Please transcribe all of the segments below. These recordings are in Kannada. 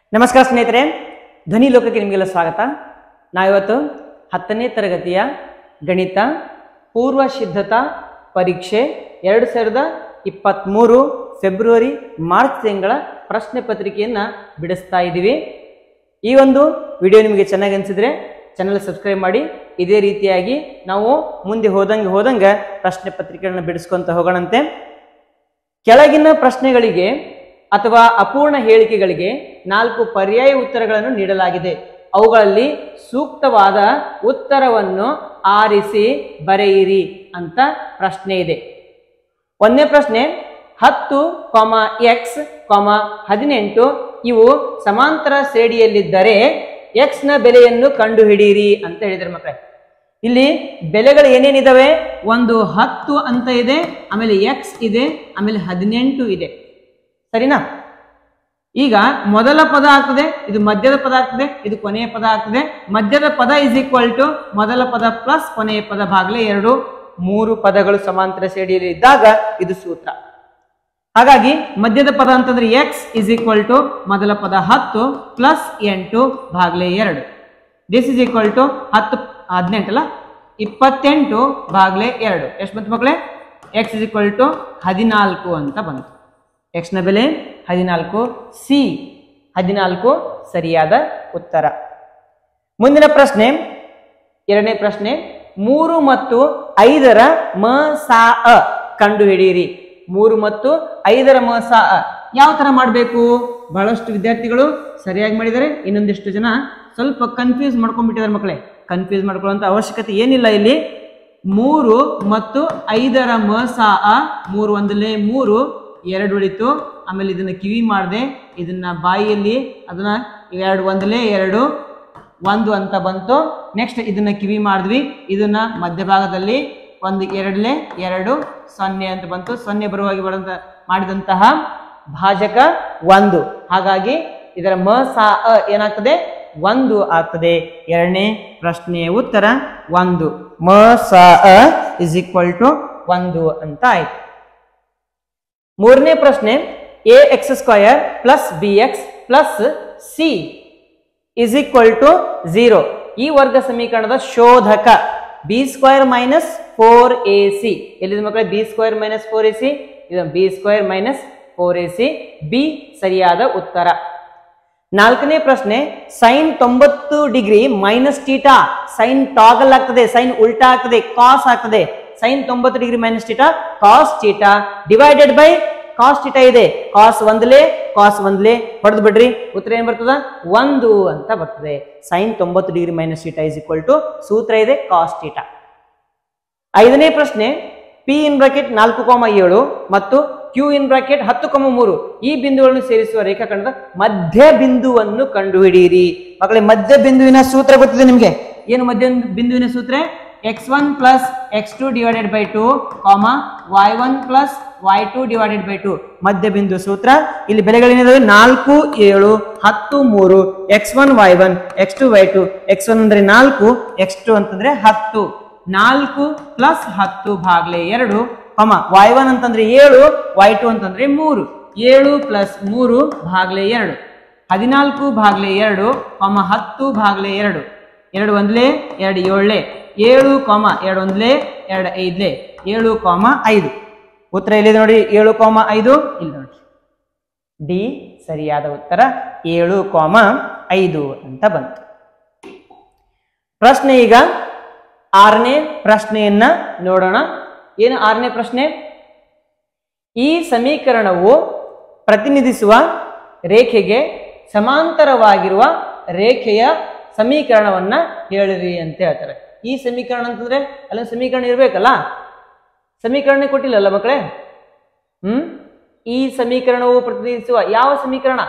ನಮಸ್ಕಾರ ಸ್ನೇಹಿತರೆ ಧ್ವನಿ ಲೋಕಕ್ಕೆ ನಿಮಗೆಲ್ಲ ಸ್ವಾಗತ ನಾವಿವತ್ತು ಹತ್ತನೇ ತರಗತಿಯ ಗಣಿತ ಪೂರ್ವ ಸಿದ್ಧತಾ ಪರೀಕ್ಷೆ ಎರಡು ಸಾವಿರದ ಇಪ್ಪತ್ತ್ಮೂರು ಫೆಬ್ರವರಿ ಮಾರ್ಚ್ ತಿಂಗಳ ಪ್ರಶ್ನೆ ಪತ್ರಿಕೆಯನ್ನು ಬಿಡಿಸ್ತಾ ಇದ್ದೀವಿ ಈ ಒಂದು ವಿಡಿಯೋ ನಿಮಗೆ ಚೆನ್ನಾಗಿ ಅನಿಸಿದ್ರೆ ಚಾನಲ್ ಸಬ್ಸ್ಕ್ರೈಬ್ ಮಾಡಿ ಇದೇ ರೀತಿಯಾಗಿ ನಾವು ಮುಂದೆ ಹೋದಂಗೆ ಹೋದಂಗೆ ಪ್ರಶ್ನೆ ಪತ್ರಿಕೆಗಳನ್ನ ಬಿಡಿಸ್ಕೊಂತ ಹೋಗೋಣಂತೆ ಕೆಳಗಿನ ಪ್ರಶ್ನೆಗಳಿಗೆ ಅಥವಾ ಅಪೂರ್ಣ ಹೇಳಿಕೆಗಳಿಗೆ ನಾಲ್ಕು ಪರ್ಯಾಯ ಉತ್ತರಗಳನ್ನು ನೀಡಲಾಗಿದೆ ಅವುಗಳಲ್ಲಿ ಸೂಕ್ತವಾದ ಉತ್ತರವನ್ನು ಆರಿಸಿ ಬರೆಯಿರಿ ಅಂತ ಪ್ರಶ್ನೆ ಇದೆ ಒಂದನೇ ಪ್ರಶ್ನೆ ಹತ್ತು ಕಾಮ ಎಕ್ಸ್ ಕಾಮ ಹದಿನೆಂಟು ಇವು ಸಮಾಂತರ ಶ್ರೇಣಿಯಲ್ಲಿದ್ದರೆ ಎಕ್ಸ್ ನ ಬೆಲೆಯನ್ನು ಕಂಡುಹಿಡಿಯಿರಿ ಅಂತ ಹೇಳಿದ್ದಾರೆ ಮಕ್ಕಳೇ ಇಲ್ಲಿ ಬೆಲೆಗಳು ಏನೇನಿದಾವೆ ಒಂದು ಹತ್ತು ಅಂತ ಇದೆ ಆಮೇಲೆ ಎಕ್ಸ್ ಇದೆ ಆಮೇಲೆ ಹದಿನೆಂಟು ಇದೆ ಸರಿನಾ ಈಗ ಮೊದಲ ಪದ ಆಗ್ತದೆ ಇದು ಮಧ್ಯದ ಪದ ಆಗ್ತದೆ ಇದು ಕೊನೆಯ ಪದ ಆಗ್ತದೆ ಮಧ್ಯದ ಪದ ಇಸ್ ಈಕ್ವಲ್ ಟು ಮೊದಲ ಪದ ಪ್ಲಸ್ ಕೊನೆಯ ಪದ ಭಾಗಲೇ ಎರಡು ಮೂರು ಪದಗಳು ಸಮಾಂತರ ಶ್ರೇಣಿಯಲ್ಲಿ ಇದ್ದಾಗ ಇದು ಸೂತ್ರ ಹಾಗಾಗಿ ಮಧ್ಯದ ಪದ ಅಂತಂದ್ರೆ ಎಕ್ಸ್ ಇಸ್ ಈಕ್ವಲ್ ಟು ಮೊದಲ ಪದ ಹತ್ತು ಪ್ಲಸ್ ಎಂಟು ಭಾಗಲೇ ಎರಡು ದಿಸ್ ಇಸ್ ಈಕ್ವಲ್ ಟು ಹತ್ತು ಹದಿನೆಂಟಲ್ಲ ಇಪ್ಪತ್ತೆಂಟು ಭಾಗಲೇ ಎರಡು ಎಷ್ಟು ಬಂತು ಮಕ್ಕಳೇ ಎಕ್ಸ್ ಇಸ್ ಈಕ್ವಲ್ ಟು ಹದಿನಾಲ್ಕು ಅಂತ ಬಂತು ಎಕ್ಸ್ನ ಬೆಲೆ ಹದಿನಾಲ್ಕು ಸಿ ಹದಿನಾಲ್ಕು ಸರಿಯಾದ ಉತ್ತರ ಮುಂದಿನ ಪ್ರಶ್ನೆ ಎರಡನೇ ಪ್ರಶ್ನೆ ಮೂರು ಮತ್ತು ಐದರ ಮ ಸಾ ಅ ಕಂಡುಹಿಡಿಯಿರಿ ಮೂರು ಮತ್ತು ಐದರ ಮ ಸಾ ಅ ಯಾವ ತರ ಮಾಡಬೇಕು ಬಹಳಷ್ಟು ವಿದ್ಯಾರ್ಥಿಗಳು ಸರಿಯಾಗಿ ಮಾಡಿದ್ದಾರೆ ಇನ್ನೊಂದಿಷ್ಟು ಜನ ಸ್ವಲ್ಪ ಕನ್ಫ್ಯೂಸ್ ಮಾಡ್ಕೊಂಡ್ಬಿಟ್ಟಿದ್ದಾರೆ ಮಕ್ಕಳೇ ಕನ್ಫ್ಯೂಸ್ ಮಾಡ್ಕೊಳ್ಳುವಂತ ಅವಶ್ಯಕತೆ ಏನಿಲ್ಲ ಇಲ್ಲಿ ಮೂರು ಮತ್ತು ಐದರ ಮ ಸಾ ಅ ಮೂರು ಒಂದಲೇ ಮೂರು ಎರಡು ಉಳಿತು ಆಮೇಲೆ ಇದನ್ನ ಕಿವಿ ಮಾಡಿದೆ ಇದನ್ನ ಬಾಯಿಯಲ್ಲಿ ಅದನ್ನ ಎರಡು ಒಂದಲೇ ಎರಡು ಒಂದು ಅಂತ ಬಂತು ನೆಕ್ಸ್ಟ್ ಇದನ್ನ ಕಿವಿ ಮಾಡಿದ್ವಿ ಇದನ್ನ ಮಧ್ಯಭಾಗದಲ್ಲಿ ಒಂದು ಎರಡಲೇ ಎರಡು ಸೊನ್ನೆ ಅಂತ ಬಂತು ಸೊನ್ನೆ ಬರುವಾಗಿ ಬರಂತ ಮಾಡಿದಂತಹ ಭಾಜಕ ಒಂದು ಹಾಗಾಗಿ ಇದರ ಮ ಸಾ ಅ ಏನಾಗ್ತದೆ ಒಂದು ಆಗ್ತದೆ ಎರಡನೇ ಪ್ರಶ್ನೆಯ ಉತ್ತರ ಒಂದು ಮ ಸಾ ಅ ಇಸ್ ಈಕ್ವಲ್ ಟು ಒಂದು ಅಂತ ಆಯ್ತು ಮೂರನೇ ಪ್ರಶ್ನೆ A X square plus B X plus C is equal to zero ಈ ವರ್ಗ ಸಮೀಕರಣದ ಶೋಧಕ B square minus four A C ಎಲ್ಲಿದೆ ಮಕ್ಕಳೇ B square minus four A C ಇದು B square minus four A C B ಸರಿಯಾದ ಉತ್ತರ ನಾಲ್ಕನೇ ಪ್ರಶ್ನೆ ಸೈನ್ ತೊಂಬತ್ತು degree minus theta sine toggle ಆಗ್ತದೆ ಸೈನ್ ಉಲ್ಟಾ ಆಗ್ತದೆ ಕಾಸ್ ಆಗ್ತದೆ ಸೈನ್ ತೊಂಬತ್ತು degree minus theta cos theta divided by cos theta ಇದೆ ಕಾಸ್ ಒಂದ್ಲೆ ಕಾಸ್ ಒಂದ್ಲೆ ಹೊಡೆದು ಬಿಡ್ರಿ ಉತ್ತರ ಏನ್ ಬರ್ತದ ಒಂದು ಅಂತ ಬರ್ತದೆ ಸೈನ್ ತೊಂಬತ್ತು degree minus theta is equal to ಸೂತ್ರ ಇದೆ ಕಾಸ್ ಟೀಟಾ ಐದನೇ ಪ್ರಶ್ನೆ ಪಿ ಇನ್ ಬ್ರಾಕೆಟ್ ನಾಲ್ಕು ಕಾಮ ಏಳು ಮತ್ತು ಕ್ಯೂ ಇನ್ ಬ್ರಾಕೆಟ್ ಹತ್ತು ಕಾಮ ಮೂರು ಈ ಬಿಂದುಗಳನ್ನು ಸೇರಿಸುವ ರೇಖಾಖಂಡದ ಮಧ್ಯ ಬಿಂದುವನ್ನು ಕಂಡುಹಿಡಿಯಿರಿ ಮಕ್ಕಳೇ ಮಧ್ಯ ಬಿಂದುವಿನ ಸೂತ್ರ ಗೊತ್ತಿದೆ ನಿಮ್ಗೆ ಏನು ಮಧ್ಯ ಬಿಂದುವಿನ ಸೂತ್ರ X one plus X two divided by two comma Y one plus Y two divided by two ಮಧ್ಯ ಬಿಂದು ಸೂತ್ರ ಇಲ್ಲಿ ಬೆಲೆಗಳೇನಿದಾವೆ ನಾಲ್ಕು ಏಳು ಹತ್ತು ಮೂರು X one Y one X two Y two X one ಅಂದ್ರೆ ನಾಲ್ಕು ಎಕ್ಸ್ ಟು ಅಂತಂದ್ರೆ ಹತ್ತು ನಾಲ್ಕು ಪ್ಲಸ್ ಹತ್ತು ಭಾಗ್ಲೆ ಎರಡು ಕಮ ವೈ ಒನ್ ಅಂತಂದ್ರೆ ಏಳು ವೈ ಟು ಅಂತಂದ್ರೆ ಮೂರು ಏಳು ಪ್ಲಸ್ ಮೂರು ಭಾಗ್ಲೆ ಎರಡು ಹದಿನಾಲ್ಕು ಭಾಗ್ಲೆ ಎರಡು ಕಮ ಹತ್ತು ಭಾಗ್ಲೆ ಎರಡು ಎರಡು ಒಂದ್ಲೆ ಎರಡು ಏಳ್ಲೆ ಏಳು ಕಾಮ ಎರಡು ಒಂದ್ಲೆ ಎರಡು ಐದ್ಲೆ ಏಳು ಕಾಮ ಐದು ಉತ್ತರ ಎಲ್ಲಿದೆ ನೋಡಿ ಏಳು ಕಾಮ ಐದು ಇಲ್ಲಿ ನೋಡಿ ಡಿ ಸರಿಯಾದ ಉತ್ತರ ಏಳು ಕಾಮ ಐದು ಅಂತ ಬಂತು ಪ್ರಶ್ನೆ ಈಗ ಆರನೇ ಪ್ರಶ್ನೆಯನ್ನ ನೋಡೋಣ ಏನು ಆರನೇ ಪ್ರಶ್ನೆ ಈ ಸಮೀಕರಣವು ಪ್ರತಿನಿಧಿಸುವ ರೇಖೆಗೆ ಸಮಾಂತರವಾಗಿರುವ ರೇಖೆಯ ಸಮೀಕರಣವನ್ನ ಹೇಳಿರಿ ಅಂತ ಹೇಳ್ತಾರೆ ಈ ಸಮೀಕರಣ ಅಂತಂದ್ರೆ ಅಲ್ಲಿ ಸಮೀಕರಣ ಇರ್ಬೇಕಲ್ಲ ಸಮೀಕರಣ ಕೊಟ್ಟಿಲ್ಲಲ್ಲ ಮಕ್ಕಳೇ ಹ್ಮ್ ಈ ಸಮೀಕರಣವು ಪ್ರತಿನಿಧಿಸುವ ಯಾವ ಸಮೀಕರಣ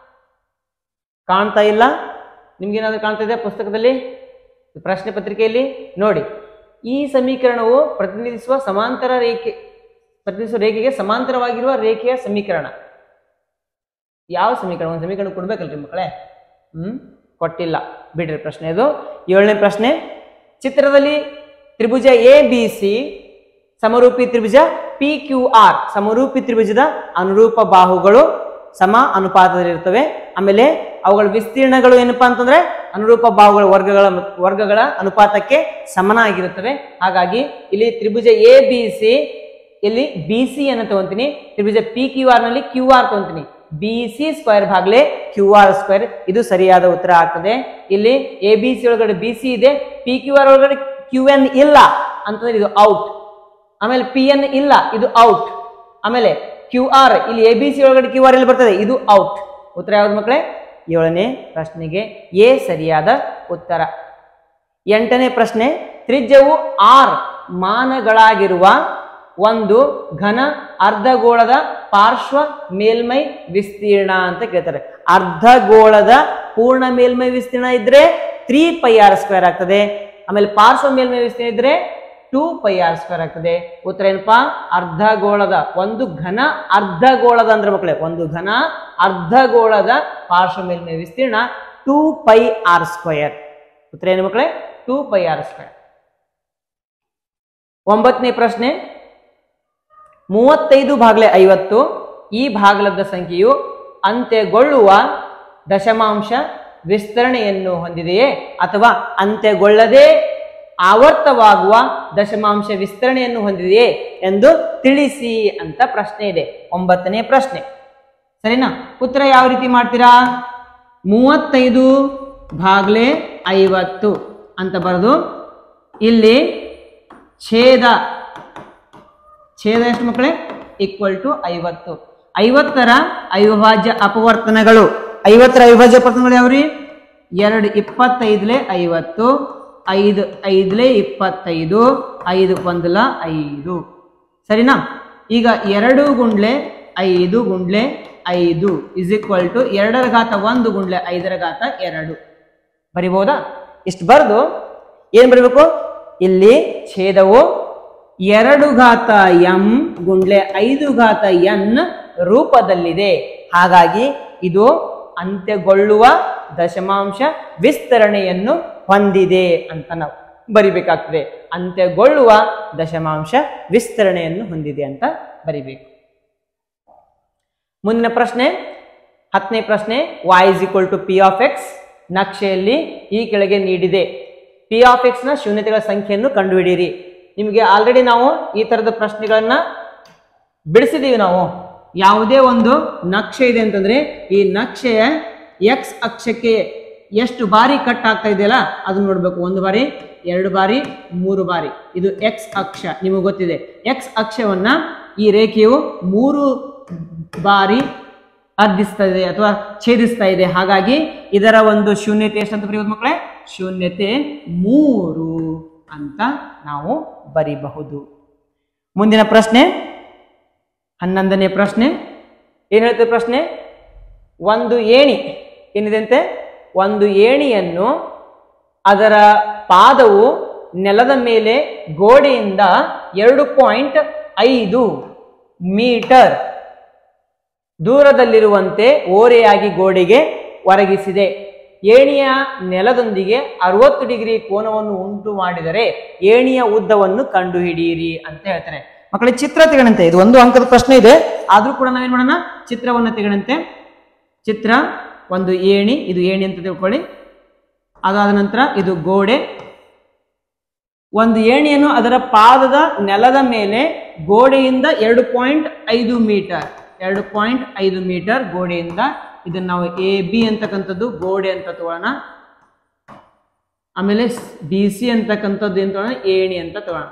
ಕಾಣ್ತಾ ಇಲ್ಲ ನಿಮ್ಗೇನಾದ್ರೂ ಕಾಣ್ತಾ ಇದೆ ಪುಸ್ತಕದಲ್ಲಿ ಪ್ರಶ್ನೆ ಪತ್ರಿಕೆಯಲ್ಲಿ ನೋಡಿ ಈ ಸಮೀಕರಣವು ಪ್ರತಿನಿಧಿಸುವ ಸಮಾಂತರ ರೇಖೆ ಪ್ರತಿನಿಧಿಸುವ ರೇಖೆಗೆ ಸಮಾಂತರವಾಗಿರುವ ರೇಖೆಯ ಸಮೀಕರಣ ಯಾವ ಸಮೀಕರಣ ಒಂದು ಸಮೀಕರಣ ಕೊಡ್ಬೇಕಲ್ರಿ ಮಕ್ಕಳೇ ಹ್ಮ್ ಕೊಟ್ಟಿಲ್ಲ ಬಿಡ್ರಿ ಪ್ರಶ್ನೆ ಇದು ಏಳನೇ ಪ್ರಶ್ನೆ ಚಿತ್ರದಲ್ಲಿ ತ್ರಿಭುಜ ಎ ಬಿ ಸಿ ಸಮರೂಪಿ ತ್ರಿಭುಜ ಪಿ ಕ್ಯೂ ಆರ್ ಸಮರೂಪಿ ತ್ರಿಭುಜದ ಅನುರೂಪ ಬಾಹುಗಳು ಸಮ ಅನುಪಾತದಲ್ಲಿರ್ತವೆ ಆಮೇಲೆ ಅವುಗಳ ವಿಸ್ತೀರ್ಣಗಳು ಏನಪ್ಪಾ ಅಂತಂದ್ರೆ ಅನುರೂಪ ಬಾಹುಗಳ ವರ್ಗಗಳ ವರ್ಗಗಳ ಅನುಪಾತಕ್ಕೆ ಸಮನಾಗಿರುತ್ತವೆ ಹಾಗಾಗಿ ಇಲ್ಲಿ ತ್ರಿಭುಜ ಎ ಬಿ ಸಿ ಇಲ್ಲಿ ಬಿ ಸಿ ಅನ್ನು ತಗೊಂತೀನಿ ತ್ರಿಭುಜ ಪಿ ಕ್ಯೂ ಆರ್ ನಲ್ಲಿ ಕ್ಯೂ ಆರ್ ತಗೊಂತೀನಿ ಬಿ ಸಿ ಸ್ಕ್ವೇರ್ ಭಾಗಲೆ ಕ್ಯೂ ಆರ್ ಸ್ಕ್ವೇರ್ ಇದು ಸರಿಯಾದ ಉತ್ತರ ಆಗ್ತದೆ ಇಲ್ಲಿ ಎ ಬಿ ಸಿ ಒಳಗಡೆ ಬಿ ಸಿ ಇದೆ ಪಿ ಕ್ಯೂ ಆರ್ ಒಳಗಡೆ ಕ್ಯೂ ಎನ್ ಇಲ್ಲ ಅಂತಂದ್ರೆ ಇದು ಔಟ್ ಆಮೇಲೆ ಪಿ ಎನ್ ಇಲ್ಲ ಇದು ಔಟ್ ಆಮೇಲೆ ಕ್ಯೂ ಆರ್ ಇಲ್ಲಿ ಎ ಬಿ ಸಿ ಒಳಗಡೆ ಕ್ಯೂ ಆರ್ ಇಲ್ಲಿ ಬರ್ತದೆ ಇದು ಔಟ್ ಉತ್ತರ ಯಾವ್ದು ಮಕ್ಕಳೇ ಏಳನೇ ಪ್ರಶ್ನೆಗೆ ಎ ಸರಿಯಾದ ಉತ್ತರ ಎಂಟನೇ ಪ್ರಶ್ನೆ ತ್ರಿಜ್ಯವು ಆರ್ ಮಾನಗಳಾಗಿರುವ ಒಂದು ಘನ ಅರ್ಧಗೋಳದ ಪಾರ್ಶ್ವ ಮೇಲ್ಮೈ ವಿಸ್ತೀರ್ಣ ಅಂತ ಕೇಳ್ತಾರೆ ಅರ್ಧಗೋಳದ ಪೂರ್ಣ ಮೇಲ್ಮೈ ವಿಸ್ತೀರ್ಣ ಇದ್ರೆ ತ್ರೀ ಪೈ ಆರ್ ಸ್ಕ್ವೇರ್ ಆಗ್ತದೆ ಆಮೇಲೆ ಪಾರ್ಶ್ವ ಮೇಲ್ಮೈ ವಿಸ್ತೀರ್ಣ ಇದ್ರೆ ಟೂ ಪೈ ಆರ್ ಸ್ಕ್ವೇರ್ ಆಗ್ತದೆ ಉತ್ತರ ಏನಪ್ಪಾ ಅರ್ಧಗೋಳದ ಒಂದು ಘನ ಅರ್ಧಗೋಳದ ಅಂದ್ರೆ ಮಕ್ಕಳೇ ಒಂದು ಘನ ಅರ್ಧಗೋಳದ ಪಾರ್ಶ್ವ ಮೇಲ್ಮೈ ವಿಸ್ತೀರ್ಣ ಟೂ ಪೈ ಆರ್ ಸ್ಕ್ವಯರ್ ಉತ್ತರ ಏನು ಮಕ್ಕಳೇ ಟೂ ಪೈ ಆರ್ ಸ್ಕ್ವೇರ್ ಒಂಬತ್ತನೇ ಪ್ರಶ್ನೆ ಮೂವತ್ತೈದು ಭಾಗಲೆ ಐವತ್ತು ಈ ಭಾಗಲಬ್ಧ ಸಂಖ್ಯೆಯು ಅಂತ್ಯಗೊಳ್ಳುವ ದಶಮಾಂಶ ವಿಸ್ತರಣೆಯನ್ನು ಹೊಂದಿದೆಯೇ ಅಥವಾ ಅಂತ್ಯಗೊಳ್ಳದೆ ಆವರ್ತವಾಗುವ ದಶಮಾಂಶ ವಿಸ್ತರಣೆಯನ್ನು ಹೊಂದಿದೆಯೇ ಎಂದು ತಿಳಿಸಿ ಅಂತ ಪ್ರಶ್ನೆ ಇದೆ ಒಂಬತ್ತನೇ ಪ್ರಶ್ನೆ ಸರಿನಾ ಉತ್ತರ ಯಾವ ರೀತಿ ಮಾಡ್ತೀರಾ ಮೂವತ್ತೈದು ಭಾಗಲೆ ಐವತ್ತು ಅಂತ ಬರೆದು ಇಲ್ಲಿ ಛೇದ ಛೇದ ಎಷ್ಟು ಮಕ್ಕಳೇ ಈಕ್ವಲ್ ಟು ಐವತ್ತು ಐವತ್ತರ ಅವಿಭಾಜ್ಯ ಅಪವರ್ತನಗಳು ಐವತ್ತರ ಅವಿಭಾಜ್ಯ ಅಪವರ್ತನಗಳು ಯಾವ್ರಿ ಎರಡು ಇಪ್ಪತ್ತೈದಲೆ ಐವತ್ತು ಐದು ಐದಲೆ ಇಪ್ಪತ್ತೈದು ಐದು ಒಂದಲ ಐದು ಸರಿನಾ ಈಗ ಎರಡು ಗುಂಡ್ಲೆ ಐದು ಗುಂಡ್ಲೆ ಐದು ಇಸ್ ಈಕ್ವಲ್ ಟು ಎರಡರ ಘಾತ ಒಂದು ಗುಂಡ್ಲೆ ಐದರ ಘಾತ ಎರಡು ಬರಿಬಹುದಾ ಇಷ್ಟು ಬರೆದು ಏನ್ ಬರಬೇಕು ಇಲ್ಲಿ ಛೇದವು ಎರಡು ಘಾತ ಎಂ ಗುಂಡ್ಲೆ ಐದು ಘಾತ ಎನ್ ರೂಪದಲ್ಲಿದೆ ಹಾಗಾಗಿ ಇದು ಅಂತ್ಯಗೊಳ್ಳುವ ದಶಮಾಂಶ ವಿಸ್ತರಣೆಯನ್ನು ಹೊಂದಿದೆ ಅಂತ ನಾವು ಬರಿಬೇಕಾಗ್ತದೆ ಅಂತ್ಯಗೊಳ್ಳುವ ದಶಮಾಂಶ ವಿಸ್ತರಣೆಯನ್ನು ಹೊಂದಿದೆ ಅಂತ ಬರಿಬೇಕು ಮುಂದಿನ ಪ್ರಶ್ನೆ ಹತ್ತನೇ ಪ್ರಶ್ನೆ y is equal to P of X ನಕ್ಷೆಯಲ್ಲಿ ಈ ಕೆಳಗೆ ನೀಡಿದೆ ಪಿ ಆಫ್ ಎಕ್ಸ್ ನ ಶೂನ್ಯತೆಗಳ ಸಂಖ್ಯೆಯನ್ನು ಕಂಡುಹಿಡಿಯಿರಿ ನಿಮಗೆ ಆಲ್ರೆಡಿ ನಾವು ಈ ತರದ ಪ್ರಶ್ನೆಗಳನ್ನ ಬಿಡಿಸಿದೀವಿ ನಾವು ಯಾವುದೇ ಒಂದು ನಕ್ಷೆ ಇದೆ ಅಂತಂದ್ರೆ ಈ ನಕ್ಷೆಯ ಎಕ್ಸ್ ಅಕ್ಷಕ್ಕೆ ಎಷ್ಟು ಬಾರಿ ಕಟ್ ಆಗ್ತಾ ಇದೆಯಲ್ಲ ಅದನ್ನ ನೋಡ್ಬೇಕು ಒಂದು ಬಾರಿ ಎರಡು ಬಾರಿ ಮೂರು ಬಾರಿ ಇದು ಎಕ್ಸ್ ಅಕ್ಷ ನಿಮಗೆ ಗೊತ್ತಿದೆ ಎಕ್ಸ್ ಅಕ್ಷವನ್ನ ಈ ರೇಖೆಯು ಮೂರು ಬಾರಿ ಅರ್ಧಿಸ್ತಾ ಇದೆ ಅಥವಾ ಛೇದಿಸ್ತಾ ಇದೆ ಹಾಗಾಗಿ ಇದರ ಒಂದು ಶೂನ್ಯತೆ ಎಷ್ಟಂತ ಬರೆಯೋದು ಮಕ್ಕಳೇ ಶೂನ್ಯತೆ ಮೂರು ಅಂತ ನಾವು ಬರಿಬಹುದು ಮುಂದಿನ ಪ್ರಶ್ನೆ ಹನ್ನೊಂದನೇ ಪ್ರಶ್ನೆ ಏನ್ ಹೇಳ್ತದೆ ಪ್ರಶ್ನೆ ಒಂದು ಏಣಿ ಏನಿದೆ ಅಂತೆ ಒಂದು ಏಣಿಯನ್ನು ಅದರ ಪಾದವು ನೆಲದ ಮೇಲೆ ಗೋಡೆಯಿಂದ ಎರಡು ಪಾಯಿಂಟ್ ಐದು ಮೀಟರ್ ದೂರದಲ್ಲಿರುವಂತೆ ಓರೆಯಾಗಿ ಗೋಡೆಗೆ ಒರಗಿಸಿದೆ ಏಣಿಯ ನೆಲದೊಂದಿಗೆ ಅರವತ್ತು ಡಿಗ್ರಿ ಕೋನವನ್ನು ಉಂಟು ಮಾಡಿದರೆ ಏಣಿಯ ಉದ್ದವನ್ನು ಕಂಡುಹಿಡಿಯಿರಿ ಅಂತ ಹೇಳ್ತಾರೆ ಮಕ್ಕಳಿಗೆ ಚಿತ್ರ ತೆಗಣಂತೆ ಇದು ಒಂದು ಅಂಕದ ಪ್ರಶ್ನೆ ಇದೆ ಆದ್ರೂ ಕೂಡ ನಾವೇನ್ ಮಾಡೋಣ ಚಿತ್ರವನ್ನು ತೆಗಣಂತೆ ಚಿತ್ರ ಒಂದು ಏಣಿ ಇದು ಏಣಿ ಅಂತ ತಿಳ್ಕೊಳ್ಳಿ ಅದಾದ ನಂತರ ಇದು ಗೋಡೆ ಒಂದು ಏಣಿಯನ್ನು ಅದರ ಪಾದದ ನೆಲದ ಮೇಲೆ ಗೋಡೆಯಿಂದ ಎರಡು ಪಾಯಿಂಟ್ ಐದು ಮೀಟರ್ ಎರಡು ಪಾಯಿಂಟ್ ಐದು ಮೀಟರ್ ಗೋಡೆಯಿಂದ ಇದನ್ನ ನಾವು ಎ ಬಿ ಅಂತಕ್ಕಂಥದ್ದು ಗೋಡೆ ಅಂತ ತಗೊಳ್ಳೋಣ ಆಮೇಲೆ ಬಿ ಸಿ ಅಂತಕ್ಕಂಥದ್ದು ಏನು ತಗೊಳ್ಳೋಣ ಏಣಿ ಅಂತ ತಗೊಳ್ಳೋಣ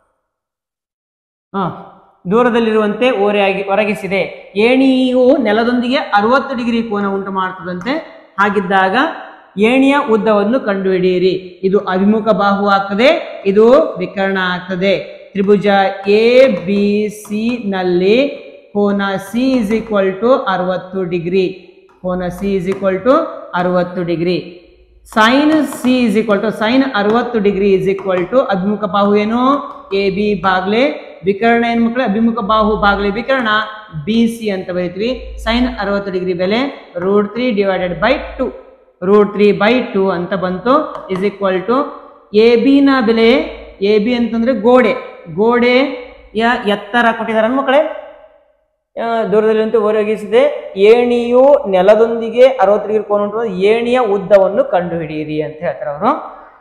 ಹಾ ದೂರದಲ್ಲಿರುವಂತೆ ಓರೆಯಾಗಿ ಒರಗಿಸಿದೆ ಏಣಿಯು ನೆಲದೊಂದಿಗೆ ಅರವತ್ತು ಡಿಗ್ರಿ ಕೋನ ಉಂಟು ಮಾಡ್ತದಂತೆ ಹಾಗಿದ್ದಾಗ ಏಣಿಯ ಉದ್ದವನ್ನು ಕಂಡುಹಿಡಿಯಿರಿ ಇದು ಅಭಿಮುಖ ಬಾಹು ಆಗ್ತದೆ ಇದು ವಿಕರ್ಣ ಆಗ್ತದೆ ತ್ರಿಭುಜ ಎ ಬಿ ಸಿ ನಲ್ಲಿ ಕೋನ ಸಿ ಇಸ್ ಈಕ್ವಲ್ ಟು ಅರವತ್ತು ಡಿಗ್ರಿ ಕೋನ ಸಿ ಇಸ್ ಈಕ್ವಲ್ ಟು ಅರವತ್ತು degree sine C is equal to sine ಅರವತ್ತು ಡಿಗ್ರಿ ಇಸ್ ಈಕ್ವಲ್ ಟು ಅಭಿಮುಖ ಬಾಹು ಏನು ಎ ಬಿ ಬಾಗ್ಲೆ ವಿಕರ್ಣ ಏನ್ ಮಕ್ಕಳು ಅಭಿಮುಖ ಬಾಹು ಬಾಗ್ಲೆ ವಿಕರ್ಣ ಬಿ ಸಿ ಅಂತ ಬರೀತೀವಿ ಸೈನ್ ಅರವತ್ತು ಡಿಗ್ರಿ ಬೆಲೆ root three divided by two root three by two ಅಂತ ಬಂತು is equal to A B ನ ಬೆಲೆ ಎ ಬಿ ಅಂತಂದ್ರೆ ಗೋಡೆ ಗೋಡೆಯ ಎತ್ತರ ಕೊಟ್ಟಿದ್ದಾರೆ ಮಕ್ಕಳೇ ಆ, ದೂರದಲ್ಲಿರುವಂತೆ ಒರಗಿಸಿದೆ ಏಣಿಯು ನೆಲದೊಂದಿಗೆ ಅರವತ್ತು ಡಿಗ್ರಿ ಕೋನ ಉಂಟು ಏಣಿಯ ಉದ್ದವನ್ನು ಕಂಡುಹಿಡಿಯಿರಿ ಅಂತ ಹೇಳ್ತಾರೆ ಅವರು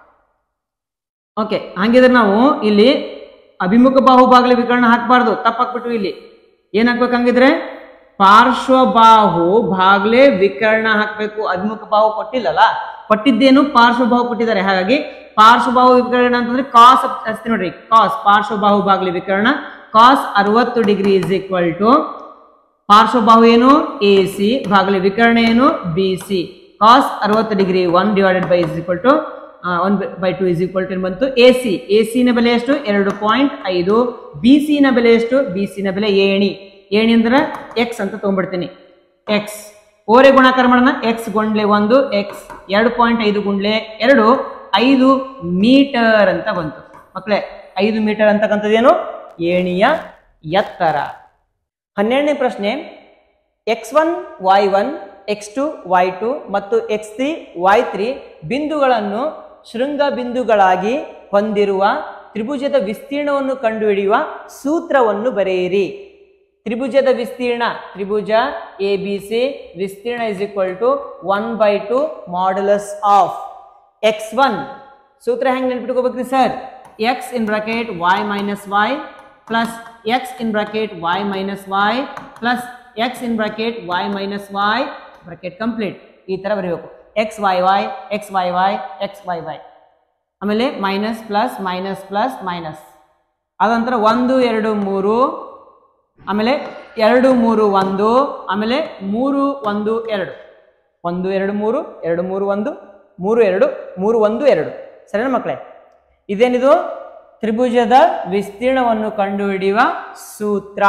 ಓಕೆ ಹಂಗಿದ್ರೆ ನಾವು ಇಲ್ಲಿ ಅಭಿಮುಖ ಬಾಹು ಬಾಗಿಲು ವಿಕರಣ ಹಾಕ್ಬಾರ್ದು ತಪ್ಪಾಕ್ಬಿಟ್ಟು ಇಲ್ಲಿ ಏನ್ ಹಾಕ್ಬೇಕು ಹಂಗಿದ್ರೆ ಪಾರ್ಶ್ವಬಾಹು ಬಾಗ್ಲೆ ವಿಕರ್ಣ ಹಾಕ್ಬೇಕು ಅಭಿಮುಖ ಬಾಹು ಕೊಟ್ಟಿಲ್ಲಲ್ಲ ಕೊಟ್ಟಿದ್ದೇನು ಪಾರ್ಶ್ವಬಾಹು ಕೊಟ್ಟಿದ್ದಾರೆ ಹಾಗಾಗಿ ಪಾರ್ಶ್ವಬಾಹು ವಿಕರಣ ಅಂತಂದ್ರೆ ಕಾಸ್ ಹಚ್ತೀನಿ ನೋಡ್ರಿ ಕಾಸ್ ಪಾರ್ಶ್ವಬಾಹು ಬಾಗ್ಲೆ ವಿಕರಣ ಕಾಸ್ ಅರವತ್ತು ಡಿಗ್ರಿ ಇಸ್ ಈಕ್ವಲ್ ಟು ಪಾರ್ಶ್ವಬಾಹು ಏನು ಎ ಸಿ ಬಾಗಿಲು ವಿಕರಣ ಏನು ಬಿ ಸಿ ಕಾಸ್ ಅರವತ್ತು degree one divided by is equal to one by two is equal to ಬಂತು ಎ ಸಿ ಎ ನ ಬೆಲೆ ಎಷ್ಟು ಎರಡು ಪಾಯಿಂಟ್ ಐದು ಬಿ ನ ಬೆಲೆ ಎಷ್ಟು ಬಿ ನ ಬೆಲೆ ಏಣಿ ಏಣಿ ಅಂದ್ರೆ ಎಕ್ಸ್ ಅಂತ ತೊಗೊಂಡ್ಬಿಡ್ತೀನಿ ಎಕ್ಸ್ ಓರೆ ಗುಣಾಕಾರ ಮಾಡೋಣ ಎಕ್ಸ್ ಗುಂಡ್ಲೆ ಒಂದು ಎಕ್ಸ್ ಎರಡು ಪಾಯಿಂಟ್ ಐದು ಗುಂಡ್ಲೆ ಎರಡು ಐದು ಮೀಟರ್ ಅಂತ ಬಂತು ಮಕ್ಕಳೇ ಐದು ಮೀಟರ್ ಅಂತಕ್ಕಂಥದ್ದೇನು ಏಣಿಯ ಎತ್ತರ ಹನ್ನೆರಡನೇ ಪ್ರಶ್ನೆ X one Y one X two Y two ಮತ್ತು ಎಕ್ಸ್ ತ್ರೀ ವೈ ತ್ರೀ ಬಿಂದುಗಳನ್ನು ಶೃಂಗ ಬಿಂದುಗಳಾಗಿ ಹೊಂದಿರುವ ತ್ರಿಭುಜದ ವಿಸ್ತೀರ್ಣವನ್ನು ಕಂಡುಹಿಡಿಯುವ ಸೂತ್ರವನ್ನು ಬರೆಯಿರಿ ತ್ರಿಭುಜದ ವಿಸ್ತೀರ್ಣ ತ್ರಿಭುಜ ಎ ಬಿ ಸಿ ವಿಸ್ತೀರ್ಣ is equal to one by two modulus of X one ಸೂತ್ರ ಹೆಂಗೆ ನೆನ್ಪಿಟ್ಕೋಬೇಕ್ರಿ sir X in bracket Y minus Y plus X in bracket Y minus Y plus X in bracket Y minus Y bracket complete ಈ ಥರ ಬರೀಬೇಕು X Y Y X Y Y X Y Y ಆಮೇಲೆ minus plus minus plus minus ಅದಂತರ ಒಂದು ಎರಡು ಮೂರು ಆಮೇಲೆ ಎರಡು ಮೂರು ಒಂದು ಆಮೇಲೆ ಮೂರು ಒಂದು ಎರಡು ಒಂದು ಎರಡು ಮೂರು ಎರಡು ಮೂರು ಒಂದು ಮೂರು ಎರಡು ಮೂರು ಒಂದು ಎರಡು ಸರಿನಾ ಮಕ್ಕಳೇ ಇದೇನಿದು ತ್ರಿಭುಜದ ವಿಸ್ತೀರ್ಣವನ್ನು ಕಂಡುಹಿಡಿಯುವ ಸೂತ್ರ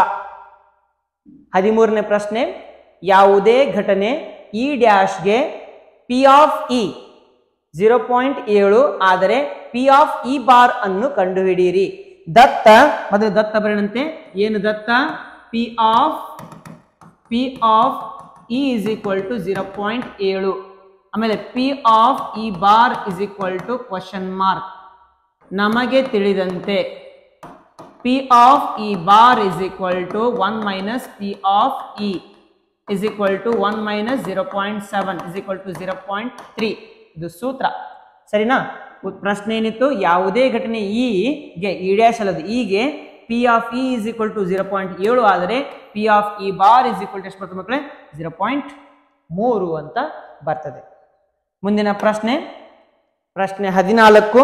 ಹದಿಮೂರನೇ ಪ್ರಶ್ನೆ ಯಾವುದೇ ಘಟನೆ ಇ ಡ್ಯಾಶ್ಗೆ P of E zero point ಏಳು ಆದರೆ ಪಿ ಆಫ್ ಇ ಬಾರ್ ಅನ್ನು ಕಂಡುಹಿಡಿಯಿರಿ ದತ್ತ ಮೊದಲು ದತ್ತ ಬರೆಯಂತೆ ಏನು ದತ್ತ P of P of E is equal to zero point ಏಳು ಆಮೇಲೆ P of E bar is equal to question mark ನಮಗೆ ತಿಳಿದಂತೆ P of E bar is equal to one minus P of E is equal to one minus zero point seven is equal to zero point three ಇದು ಸೂತ್ರ ಸರಿನಾ ಉತ್- ಪ್ರಶ್ನೆ ಏನಿತ್ತು ಯಾವುದೇ ಘಟನೆ ಇಗೆ ಇ ಡ್ಯಾಶ್ ಅಲ್ಲದು ಇಗೆ P of E is equal to zero point ಏಳು ಆದರೆ P of E bar is equal to ಎಷ್ಟು ಬರ್ತದೆ ಮಕ್ಕಳೇ ಜೀರೋ ಪಾಯಿಂಟ್ ಮೂರು ಅಂತ ಬರ್ತದೆ ಮುಂದಿನ ಪ್ರಶ್ನೆ ಪ್ರಶ್ನೆ ಹದಿನಾಲ್ಕು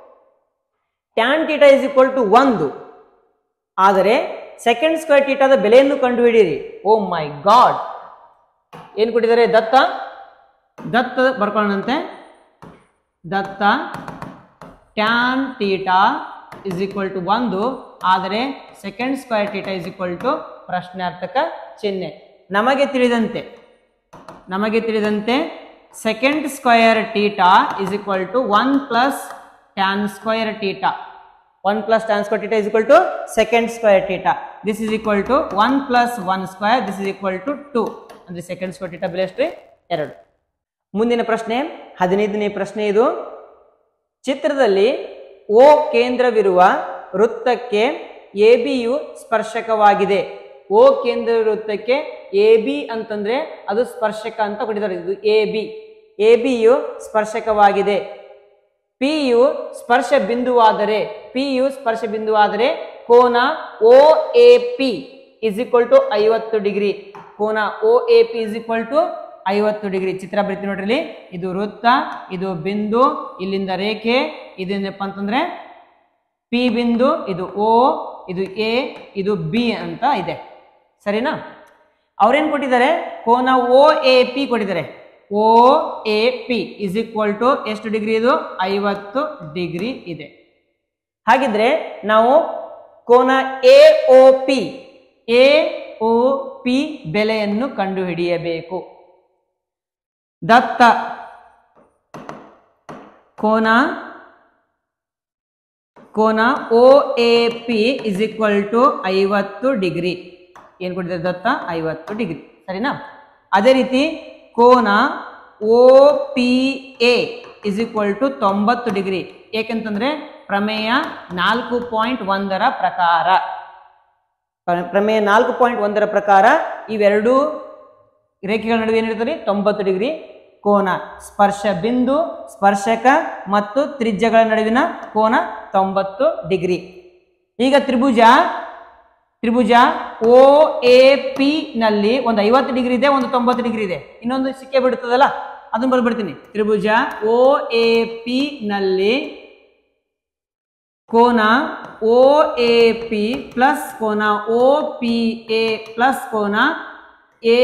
tan theta is equal to ಒಂದು ಆದರೆ ಸೆಕೆಂಡ್ ಸ್ಕ್ವೇರ್ ಟೀಟಾದ ಬೆಲೆಯನ್ನು ಕಂಡುಹಿಡಿಯಿರಿ ಓ ಮೈ ಗಾಡ್ ಏನು ಕೊಟ್ಟಿದ್ದಾರೆ ದತ್ತ ದತ್ತ ಬರ್ಕೊಳ್ಳೋಣಂತೆ ದತ್ತ tan theta is equal to ಒಂದು ಆದರೆ second square theta is equal to ಪ್ರಶ್ನಾರ್ಥಕ ಚಿಹ್ನೆ ನಮಗೆ ತಿಳಿದಂತೆ ನಮಗೆ ತಿಳಿದಂತೆ second square theta is equal to one plus tan square theta one plus tan square theta is equal to second square theta this is equal to one plus one square this is equal to to ಅಂದ್ರೆ ಸೆಕೆಂಡ್ ಸ್ಕ್ವಯರ್ ಟೀಟಾ ಬೆಲೆ ಎಷ್ಟು ಎರಡು ಮುಂದಿನ ಪ್ರಶ್ನೆ ಹದಿನೈದನೇ ಪ್ರಶ್ನೆ ಇದು ಚಿತ್ರದಲ್ಲಿ ಓ ಕೇಂದ್ರವಿರುವ ವೃತ್ತಕ್ಕೆ ಎ ಬಿಯು ಸ್ಪರ್ಶಕವಾಗಿದೆ ಓ ಕೇಂದ್ರ ವೃತ್ತಕ್ಕೆ ಎ ಬಿ ಅಂತಂದ್ರೆ ಅದು ಸ್ಪರ್ಶಕ ಅಂತ ಕೊಟ್ಟಿದ್ದಾರೆ ಇದು ಎ ಬಿ ಎ ಬಿಯು ಸ್ಪರ್ಶಕವಾಗಿದೆ ಪಿ ಯು ಸ್ಪರ್ಶ ಬಿಂದುವಾದರೆ ಪಿ ಯು ಸ್ಪರ್ಶ ಬಿಂದುವಾದರೆ ಕೋನ O A P is equal to ಐವತ್ತು ಡಿಗ್ರಿ ಕೋನ O A P is equal to ಐವತ್ತು ಡಿಗ್ರಿ ಚಿತ್ರ ಬರ್ತೀವಿ ನೋಡ್ರಿ ಇಲ್ಲಿ. ಇದು ವೃತ್ತ ಇದು ಬಿಂದು ಇಲ್ಲಿಂದ ರೇಖೆ ಇದೇನಪ್ಪ ಅಂತಂದ್ರೆ ಪಿ ಬಿಂದು ಇದು ಓ ಇದು ಎ ಇದು ಬಿ ಅಂತ ಇದೆ ಸರಿನಾ ಅವ್ರೇನ್ ಕೊಟ್ಟಿದ್ದಾರೆ ಕೋನ ಓ ಎ ಪಿ ಕೊಟ್ಟಿದ್ದಾರೆ O A P is equal to ಎಷ್ಟು ಡಿಗ್ರಿ ಇದು ಐವತ್ತು ಡಿಗ್ರಿ ಇದೆ ಹಾಗಿದ್ರೆ ನಾವು ಕೋನ A O P A O P ಬೆಲೆಯನ್ನು ಕಂಡುಹಿಡಿಯಬೇಕು ದತ್ತ ಕೋನ ಕೋನ O A P is equal to ಐವತ್ತು ಡಿಗ್ರಿ ಏನು ಕೊಟ್ಟಿದ್ದಾರೆ ದತ್ತ ಐವತ್ತು ಡಿಗ್ರಿ ಸರಿನಾ ಅದೇ ರೀತಿ ಕೋನ O P A is equal to ತೊಂಬತ್ತು ಡಿಗ್ರಿ ಏಕೆಂತಂದ್ರೆ ಪ್ರಮೇಯ ನಾಲ್ಕು ಪಾಯಿಂಟ್ ಒಂದರ ಪ್ರಕಾರ ಪ್ರ- ಪ್ರಮೇಯ ನಾಲ್ಕು ಪಾಯಿಂಟ್ ಒಂದರ ಪ್ರಕಾರ ಇವೆರಡೂ ರೇಖೆಗಳ ನಡುವೆ ಏನಿರ್ತದೆ ತೊಂಬತ್ತು ಡಿಗ್ರಿ ಕೋನ ಸ್ಪರ್ಶ ಬಿಂದು ಸ್ಪರ್ಶಕ ಮತ್ತು ತ್ರಿಜ್ಯಗಳ ನಡುವಿನ ಕೋನ ತೊಂಬತ್ತು ಡಿಗ್ರಿ ಈಗ ತ್ರಿಭುಜ ತ್ರಿಭುಜ ಓ ಎ ಪಿ ನಲ್ಲಿ ಒಂದು ಐವತ್ತು ಡಿಗ್ರಿ ಇದೆ ಒಂದು ತೊಂಬತ್ತು ಡಿಗ್ರಿ ಇದೆ ಇನ್ನೊಂದು ಸಿಕ್ಕೇ ಬಿಡುತ್ತದಲ್ಲ ಅದನ್ನ ಬರ್ಬಿಡ್ತೀನಿ ತ್ರಿಭುಜ ಓ ಎ ಪಿ ನಲ್ಲಿ ಕೋನ ಓ ಎ ಪಿ ಪ್ಲಸ್ ಕೋನ ಓ ಪಿ ಎ ಪ್ಲಸ್ ಕೋನ A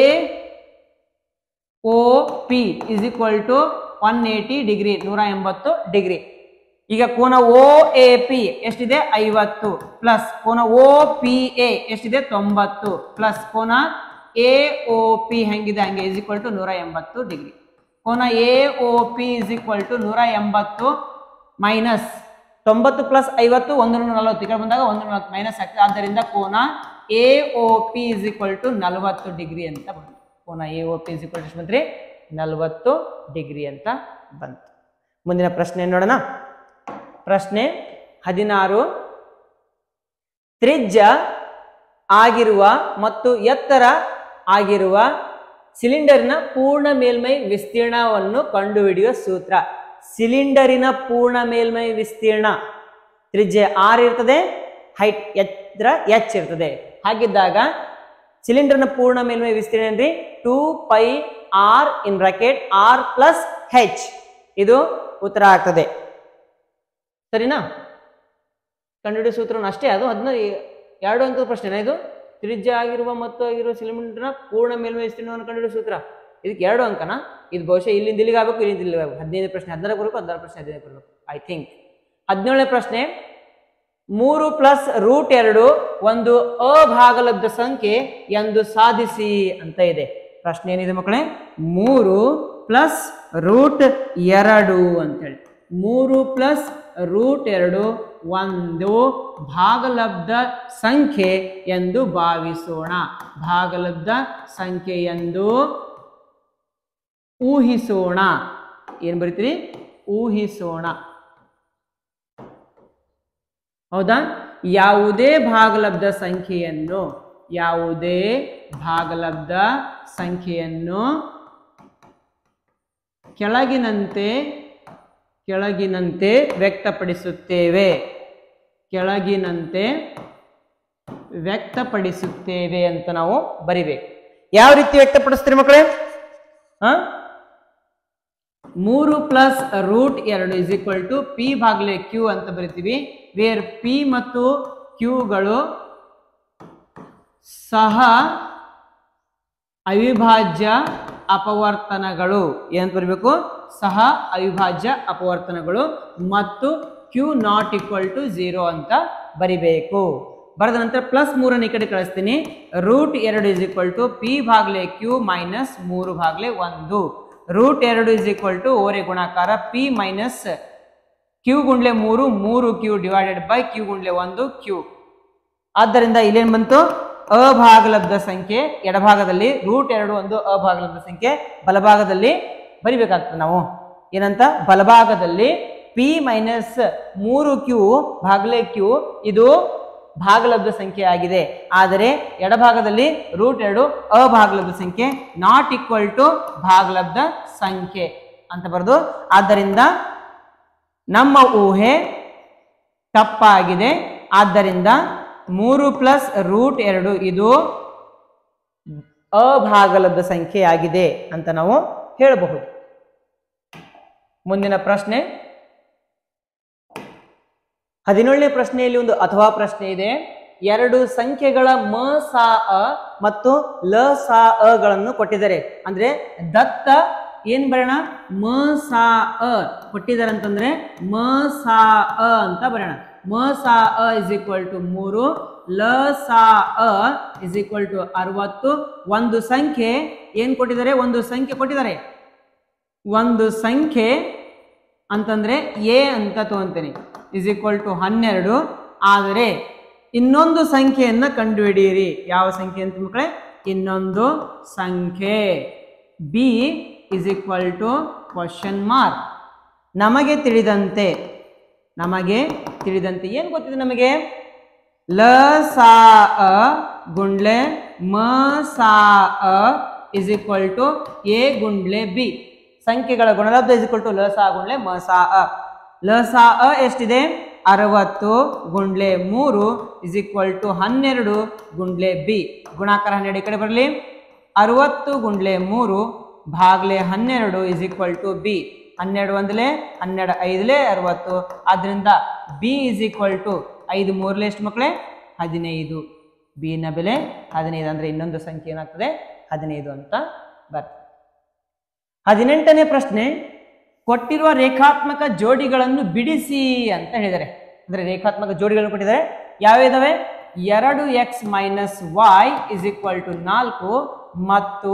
O P is equal to one eighty degree ನೂರ ಎಂಬತ್ತು ಡಿಗ್ರಿ ಈಗ ಕೋನ ಓ ಎ ಪಿ ಎಷ್ಟಿದೆ ಐವತ್ತು ಪ್ಲಸ್ ಕೋನ ಓ ಪಿ ಎ ಎಷ್ಟಿದೆ ತೊಂಬತ್ತು ಪ್ಲಸ್ ಕೋನ ಎ ಓ ಪಿ ಹೆಂಗಿದೆ ಹಂಗೆ ಇಸ್ ಈಕ್ವಲ್ ಟು ನೂರ ಎಂಬತ್ತು ಡಿಗ್ರಿ ಕೋನ A O P is equal to ನೂರ ಎಂಬತ್ತು ಮೈನಸ್ ತೊಂಬತ್ತು ಪ್ಲಸ್ ಐವತ್ತು ಒಂದು ನೂರ ನಲವತ್ತು ಈ ಕಡೆ ಬಂದಾಗ ಒಂದು ನಲವತ್ತು ಮೈನಸ್ ಆಗ್ತದೆ ಆದ್ದರಿಂದ ಕೋನ A O P is equal to ನಲವತ್ತು ಡಿಗ್ರಿ ಅಂತ ಬಂತು ಕೋನ A O P is equal to ಎಷ್ಟು ಬಂತ್ರಿ ನಲವತ್ತು ಡಿಗ್ರಿ ಅಂತ ಬಂತು ಮುಂದಿನ ಪ್ರಶ್ನೆ ನೋಡೋಣ ಪ್ರಶ್ನೆ ಹದಿನಾರು ತ್ರಿಜ್ಯ ಆಗಿರುವ ಮತ್ತು ಎತ್ತರ ಆಗಿರುವ ಸಿಲಿಂಡರಿನ ಪೂರ್ಣ ಮೇಲ್ಮೈ ವಿಸ್ತೀರ್ಣವನ್ನು ಕಂಡುಹಿಡಿಯುವ ಸೂತ್ರ ಸಿಲಿಂಡರಿನ ಪೂರ್ಣ ಮೇಲ್ಮೈ ವಿಸ್ತೀರ್ಣ ತ್ರಿಜ್ಯ ಆರ್ ಇರ್ತದೆ ಹೈಟ್ ಎತ್ತರ ಎಚ್ ಇರ್ತದೆ ಹಾಗಿದ್ದಾಗ ಸಿಲಿಂಡರ್ನ ಪೂರ್ಣ ಮೇಲ್ಮೈ ವಿಸ್ತೀರ್ಣ ಏನ್ರಿ two pi R in bracket R plus H ಇದು ಉತ್ತರ ಆಗ್ತದೆ ಸರಿನಾ ಕಂಡುಹಿಡಿಯೋ ಸೂತ್ರವನ್ನು ಅಷ್ಟೇ ಅದು ಅದನ್ನ ಎರಡು ಅಂಕದ ಪ್ರಶ್ನೆನಾ ಇದು ತ್ರಿಜ್ಯ ಆಗಿರುವ ಮತ್ತು ಆಗಿರುವ ಸಿಲಿಂಡರ್ನ ಪೂರ್ಣ ಮೇಲ್ಮೈ ವಿಸ್ತೀರ್ಣವನ್ನು ಕಂಡುಹಿಡಿಯೋ ಸೂತ್ರ ಇದಕ್ಕೆ ಎರಡು ಅಂಕನ ಇದು ಬಹುಶಃ ಇಲ್ಲಿಂದ ಇಲ್ಲಿಗೆ ಆಗಬೇಕು ಇಲ್ಲಿಂದ ಇಲ್ಲಿಗೆ ಆಗಬೇಕು ಹದಿನೈದು ಪ್ರಶ್ನೆ ಹದಿನಾರು ಬರಬೇಕು ಹದಿನಾರು ಪ್ರಶ್ನೆ ಹದಿನೈದು ಬರಬೇಕು ಐ ಥಿಂಕ್ ಹದಿನೇಳನೇ ಪ್ರಶ್ನೆ ಮೂರು ಪ್ಲಸ್ ರೂಟ್ ಎರಡು ಒಂದು ಅಭಾಗಲಬ್ಧ ಸಂಖ್ಯೆ ಎಂದು ಸಾಧಿಸಿ ಅಂತ ಇದೆ ಪ್ರಶ್ನೆ ಏನಿದೆ ಮಕ್ಕಳೇ ಮೂರು ಪ್ಲಸ್ ರೂಟ್ ಎರಡು ಅಂತೇಳಿ ಮೂರು ಪ್ಲಸ್ ರೂಟ್ ಎರಡು ಒಂದು ಭಾಗಲಬ್ಧ ಸಂಖ್ಯೆ ಎಂದು ಭಾವಿಸೋಣ ಭಾಗಲಬ್ಧ ಸಂಖ್ಯೆ ಎಂದು ಊಹಿಸೋಣ ಏನ್ ಬರೀತೀರಿ ಊಹಿಸೋಣ ಹೌದಾ ಯಾವುದೇ ಭಾಗಲಬ್ಧ ಸಂಖ್ಯೆಯನ್ನು ಯಾವುದೇ ಭಾಗಲಬ್ಧ ಸಂಖ್ಯೆಯನ್ನು ಕೆಳಗಿನಂತೆ ಕೆಳಗಿನಂತೆ ವ್ಯಕ್ತಪಡಿಸುತ್ತೇವೆ ಕೆಳಗಿನಂತೆ ವ್ಯಕ್ತಪಡಿಸುತ್ತೇವೆ ಅಂತ ನಾವು ಬರಿಬೇಕು ಯಾವ ರೀತಿ ವ್ಯಕ್ತಪಡಿಸ್ತೀರಿ ಮಕ್ಕಳೇ ಹಾ ಮೂರು ಪ್ಲಸ್ ರೂಟ್ ಎರಡು ಇಸ್ ಈಕ್ವಲ್ ಟು ಪಿ ಭಾಗಲೆ ಕ್ಯೂ ಅಂತ ಬರಿತೀವಿ ವೇರ್ ಪಿ ಮತ್ತು ಕ್ಯೂಗಳು ಸಹ ಅವಿಭಾಜ್ಯ ಅಪವರ್ತನಗಳು ಏನಂತ ಬರಬೇಕು ಸಹ ಅವಿಭಾಜ್ಯ ಅಪವರ್ತನಗಳು ಮತ್ತು Q not equal to zero ಅಂತ ಬರಿಬೇಕು ಬರೆದ ನಂತರ ಪ್ಲಸ್ ಮೂರನ್ನು ಈ ಕಡೆ ಕಳಿಸ್ತೀನಿ ರೂಟ್ ಎರಡು ಇಸ್ ಈಕ್ವಲ್ ಟು ಪಿ ಭಾಗಲೆ ಕ್ಯೂ ಮೈನಸ್ ಮೂರು ಭಾಗಲೆ ಒಂದು ರೂಟ್ ಎರಡು ಇಸ್ ಈಕ್ವಲ್ ಟು ಓರೆ ಗುಣಾಕಾರ ಪಿ ಮೈನಸ್ ಕ್ಯೂ ಗುಂಡ್ಲೆ ಮೂರು ಮೂರು ಕ್ಯೂ ಡಿವೈಡೆಡ್ ಬೈ ಕ್ಯೂ ಗುಂಡ್ಲೆ ಒಂದು ಕ್ಯೂ ಆದ್ದರಿಂದ ಇಲ್ಲೇನು ಬಂತು ಅಭಾಗಲಬ್ಧ ಸಂಖ್ಯೆ ಎಡಭಾಗದಲ್ಲಿ ರೂಟ್ ಎರಡು ಒಂದು ಅಭಾಗಲಬ್ಧ ಸಂಖ್ಯೆ ಬಲಭಾಗದಲ್ಲಿ ಬರಿಬೇಕಾಗ್ತದೆ ನಾವು ಏನಂತ ಬಲಭಾಗದಲ್ಲಿ ಪಿ ಮೈನಸ್ ಮೂರು ಕ್ಯೂ ಭಾಗಲೆ ಕ್ಯೂ ಇದು ಭಾಗಲಬ್ಧ ಸಂಖ್ಯೆ ಆಗಿದೆ ಆದರೆ ಎಡಭಾಗದಲ್ಲಿ ರೂಟ್ ಎರಡು ಅಭಾಗಲಬ್ಧ ಸಂಖ್ಯೆ ನಾಟ್ ಈಕ್ವಲ್ ಟು ಭಾಗಲಬ್ಧ ಸಂಖ್ಯೆ ಅಂತ ಬರೆದು ಆದ್ದರಿಂದ ನಮ್ಮ ಊಹೆ ತಪ್ಪಾಗಿದೆ ಆದ್ದರಿಂದ ಮೂರು ಪ್ಲಸ್ ರೂಟ್ ಎರಡು ಇದು ಅಭಾಗಲಬ್ಧ ಸಂಖ್ಯೆಯಾಗಿದೆ ಅಂತ ನಾವು ಹೇಳಬಹುದು ಮುಂದಿನ ಪ್ರಶ್ನೆ ಹದಿನೇಳನೇ ಪ್ರಶ್ನೆಯಲ್ಲಿ ಒಂದು ಅಥವಾ ಪ್ರಶ್ನೆ ಇದೆ ಎರಡು ಸಂಖ್ಯೆಗಳ ಮ ಸಾ ಅ ಮತ್ತು ಲ ಸಾ ಅಗಳನ್ನು ಕೊಟ್ಟಿದ್ದಾರೆ ಅಂದ್ರೆ ದತ್ತ ಏನ್ ಬರೋಣ ಮ ಸಾ ಅ ಕೊಟ್ಟಿದ್ದಾರೆ ಅಂತಂದ್ರೆ ಮ ಸಾ ಅ ಅಂತ ಬರೋಣ ಮ ಸಾ ಅ ಇಸ್ ಈಕ್ವಲ್ ಟು ಮೂರು ಲ ಸಾ ಅ ಇಸ್ ಈಕ್ವಲ್ ಟು ಅರವತ್ತು ಒಂದು ಸಂಖ್ಯೆ ಏನ್ ಕೊಟ್ಟಿದ್ದಾರೆ ಒಂದು ಸಂಖ್ಯೆ ಕೊಟ್ಟಿದ್ದಾರೆ ಒಂದು ಸಂಖ್ಯೆ ಅಂತಂದ್ರೆ ಎ ಅಂತ ತಗೊಂತೀನಿ ಇಸ್ ಈಕ್ವಲ್ ಟು ಹನ್ನೆರಡು ಆದರೆ ಇನ್ನೊಂದು ಸಂಖ್ಯೆಯನ್ನು ಕಂಡುಹಿಡಿಯಿರಿ ಯಾವ ಸಂಖ್ಯೆ ಅಂತ ಮಕ್ಕಳೇ ಇನ್ನೊಂದು ಸಂಖ್ಯೆ B is equal to question mark ನಮಗೆ ತಿಳಿದಂತೆ ನಮಗೆ ತಿಳಿದಂತೆ ಏನು ಗೊತ್ತಿದೆ ನಮಗೆ ಲ ಸಾ ಅ ಗುಂಡ್ಲೆ ಮ ಸಾ ಅ ಇಸ್ ಈಕ್ವಲ್ ಟು ಎ ಗುಂಡ್ಲೆ ಬಿ ಸಂಖ್ಯೆಗಳ ಗುಣಲಬ್ಧ ಇಸ್ ಈಕ್ವಲ್ ಟು ಲ ಸಾ ಗುಂಡ್ಲೆ ಮ ಸಾ ಅ ಲ ಸಾ ಅ ಎಷ್ಟಿದೆ ಅರವತ್ತು ಗುಂಡ್ಲೆ ಮೂರು ಇಸ್ ಈಕ್ವಲ್ ಟು ಹನ್ನೆರಡು ಗುಂಡ್ಲೆ ಬಿ ಗುಣಾಕಾರ ಹನ್ನೆರಡು ಈ ಕಡೆ ಬರಲಿ ಅರವತ್ತು ಗುಂಡ್ಲೆ ಮೂರು ಭಾಗ್ಲೆ ಹನ್ನೆರಡು ಇಸ್ ಈಕ್ವಲ್ ಟು ಬಿ ಹನ್ನೆರಡು ಒಂದಲೇ ಹನ್ನೆರಡು ಐದಲೇ ಅರವತ್ತು ಆದ್ರಿಂದ ಬಿ ಇಸ್ ಈಕ್ವಲ್ ಟು ಐದು ಮೂರಲೇ ಎಷ್ಟು ಮಕ್ಕಳೇ ಹದಿನೈದು ಬಿನ ಬೆಲೆ ಹದಿನೈದು ಅಂದ್ರೆ ಇನ್ನೊಂದು ಸಂಖ್ಯೆ ಏನಾಗ್ತದೆ ಹದಿನೈದು ಅಂತ ಬರ್ತದೆ ಹದಿನೆಂಟನೇ ಪ್ರಶ್ನೆ ಕೊಟ್ಟಿರುವ ರೇಖಾತ್ಮಕ ಜೋಡಿಗಳನ್ನು ಬಿಡಿಸಿ ಅಂತ ಹೇಳಿದ್ದಾರೆ ಅಂದ್ರೆ ರೇಖಾತ್ಮಕ ಜೋಡಿಗಳನ್ನು ಕೊಟ್ಟಿದ್ದಾರೆ ಯಾವ ಇದಾವೆ ಎರಡು X minus Y is equal to ನಾಲ್ಕು ಮತ್ತು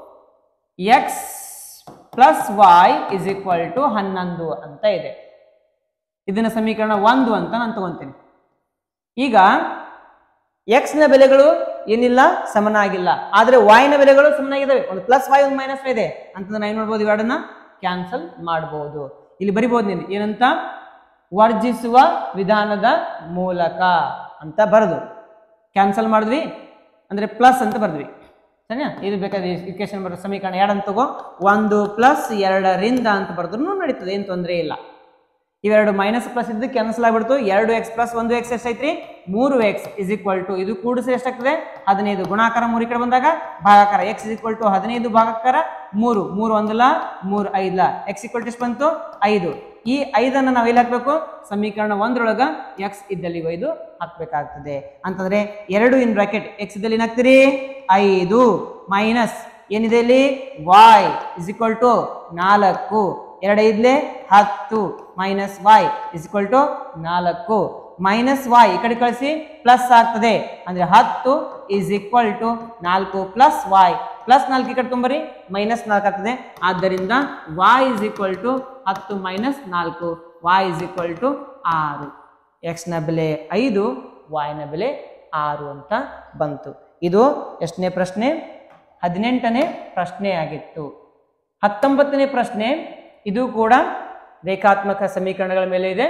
X plus Y is equal to ಹನ್ನೊಂದು ಅಂತ ಇದೆ ಇದನ್ನ ಸಮೀಕರಣ ಒಂದು ಅಂತ ನಾನು ತಗೊಂತೀನಿ ಈಗ ಎಕ್ಸ್ ನ ಬೆಲೆಗಳು ಏನಿಲ್ಲ ಸಮನಾಗಿಲ್ಲ ಆದ್ರೆ y ನ ಬೆಲೆಗಳು ಸಮನಾಗಿದ್ದಾವೆ ಒಂದು ಪ್ಲಸ್ ವೈ ಒಂದು ಮೈನಸ್ ಇದೆ ಅಂತಂದ್ರೆ ನಾವು ಏನ್ ಮಾಡ್ಬೋದು ಇವೆರಡನ್ನ ಕ್ಯಾನ್ಸಲ್ ಮಾಡಬಹುದು ಇಲ್ಲಿ ಬರಿಬಹುದು ನೀನು ಏನಂತ ವರ್ಜಿಸುವ ವಿಧಾನದ ಮೂಲಕ ಅಂತ ಬರೆದು ಕ್ಯಾನ್ಸಲ್ ಮಾಡಿದ್ವಿ ಅಂದ್ರೆ ಪ್ಲಸ್ ಅಂತ ಬರ್ದ್ವಿ ಸರಿನಾ ಇದು ಬೇಕಾದ್ರೆ ಇಕ್ವೇಶನ್ ಬರೋ ಸಮೀಕರಣ ಎರಡು ಅಂತ ತಗೋ ಒಂದು ಪ್ಲಸ್ ಎರಡರಿಂದ ಅಂತ ಬರೆದ್ರು ನಡೀತದೆ ಏನು ತೊಂದರೆ ಇಲ್ಲ ಇವೆರಡು ಮೈನಸ್ ಪ್ಲಸ್ ಇದ್ದು ಕ್ಯಾನ್ಸಲ್ ಆಗ್ಬಿಡ್ತು ಎರಡು ಎಕ್ಸ್ ಪ್ಲಸ್ ಒಂದು ಎಕ್ಸ್ ಎಷ್ಟೈತ್ರಿ ಮೂರು ಎಕ್ಸ್ ಇಸ್ ಈಕ್ವಲ್ ಟು ಇದು ಕೂಡಿಸಿ ಎಷ್ಟಾಗ್ತದೆ ಹದಿನೈದು ಗುಣಾಕಾರ ಮೂರು ಈ ಕಡೆ ಬಂದಾಗ ಭಾಗಾಕಾರ ಎಕ್ಸ್ ಇಸ್ ಈಕ್ವಲ್ ಟು ಹದಿನೈದು ಭಾಗಾಕಾರ ಮೂರು ಮೂರು ಒಂದಲ್ಲ ಮೂರು ಐದಲ ಎಕ್ಸ್ ಈಕ್ವಲ್ ಟು ಎಷ್ಟು ಬಂತು ಐದು ಈ ಐದನ್ನು ನಾವು ಎಲ್ಲಿ ಹಾಕ್ಬೇಕು ಸಮೀಕರಣ ಒಂದರೊಳಗ ಎಕ್ಸ್ ಇದ್ದಲ್ಲಿ ಒಯ್ದು ಹಾಕ್ಬೇಕಾಗ್ತದೆ ಅಂತಂದ್ರೆ ಎರಡು ಇನ್ ಬ್ರಾಕೆಟ್ ಎಕ್ಸ್ ಇದ್ದಲ್ಲಿ ಏನಾಗ್ತೀರಿ ಐದು ಮೈನಸ್ ಏನಿದೆ ಇಲ್ಲಿ ವಾಯ್ ಇಸ್ ಈಕ್ವಲ್ ಟು ನಾಲ್ಕು ಎರಡು ಐದ್ಲೆ ಹತ್ತು minus Y is equal to ನಾಲ್ಕು ಮೈನಸ್ ವಾಯ್ ಈ ಕಡೆ ಕಳಿಸಿ ಪ್ಲಸ್ ಆಗ್ತದೆ ಅಂದ್ರೆ ಹತ್ತು ಈಸ್ ಈಕ್ವಲ್ ಟು ನಾಲ್ಕು ಪ್ಲಸ್ ವಾಯ್ ಪ್ಲಸ್ ನಾಲ್ಕು ಈ ಕಡೆ ತುಂಬರಿ ಮೈನಸ್ ನಾಲ್ಕು ಆಗ್ತದೆ ಆದ್ದರಿಂದ ವಾಯ್ ಇಸ್ ಈಕ್ವಲ್ ಟು ಹತ್ತು ಮೈನಸ್ ನಾಲ್ಕು ವಾಯ್ ಇಸ್ ಈಕ್ವಲ್ ಟು ಆರು ಎಕ್ಸ್ನ ಬೆಲೆ ಐದು ವಾಯ್ನ ಬೆಲೆ ಆರು ಅಂತ ಬಂತು ಇದು ಎಷ್ಟನೇ ಪ್ರಶ್ನೆ ಹದಿನೆಂಟನೇ ಪ್ರಶ್ನೆ ಆಗಿತ್ತು ಹತ್ತೊಂಬತ್ತನೇ ಪ್ರಶ್ನೆ ಇದು ಕೂಡ ರೇಖಾತ್ಮಕ ಸಮೀಕರಣಗಳ ಮೇಲೆ ಇದೆ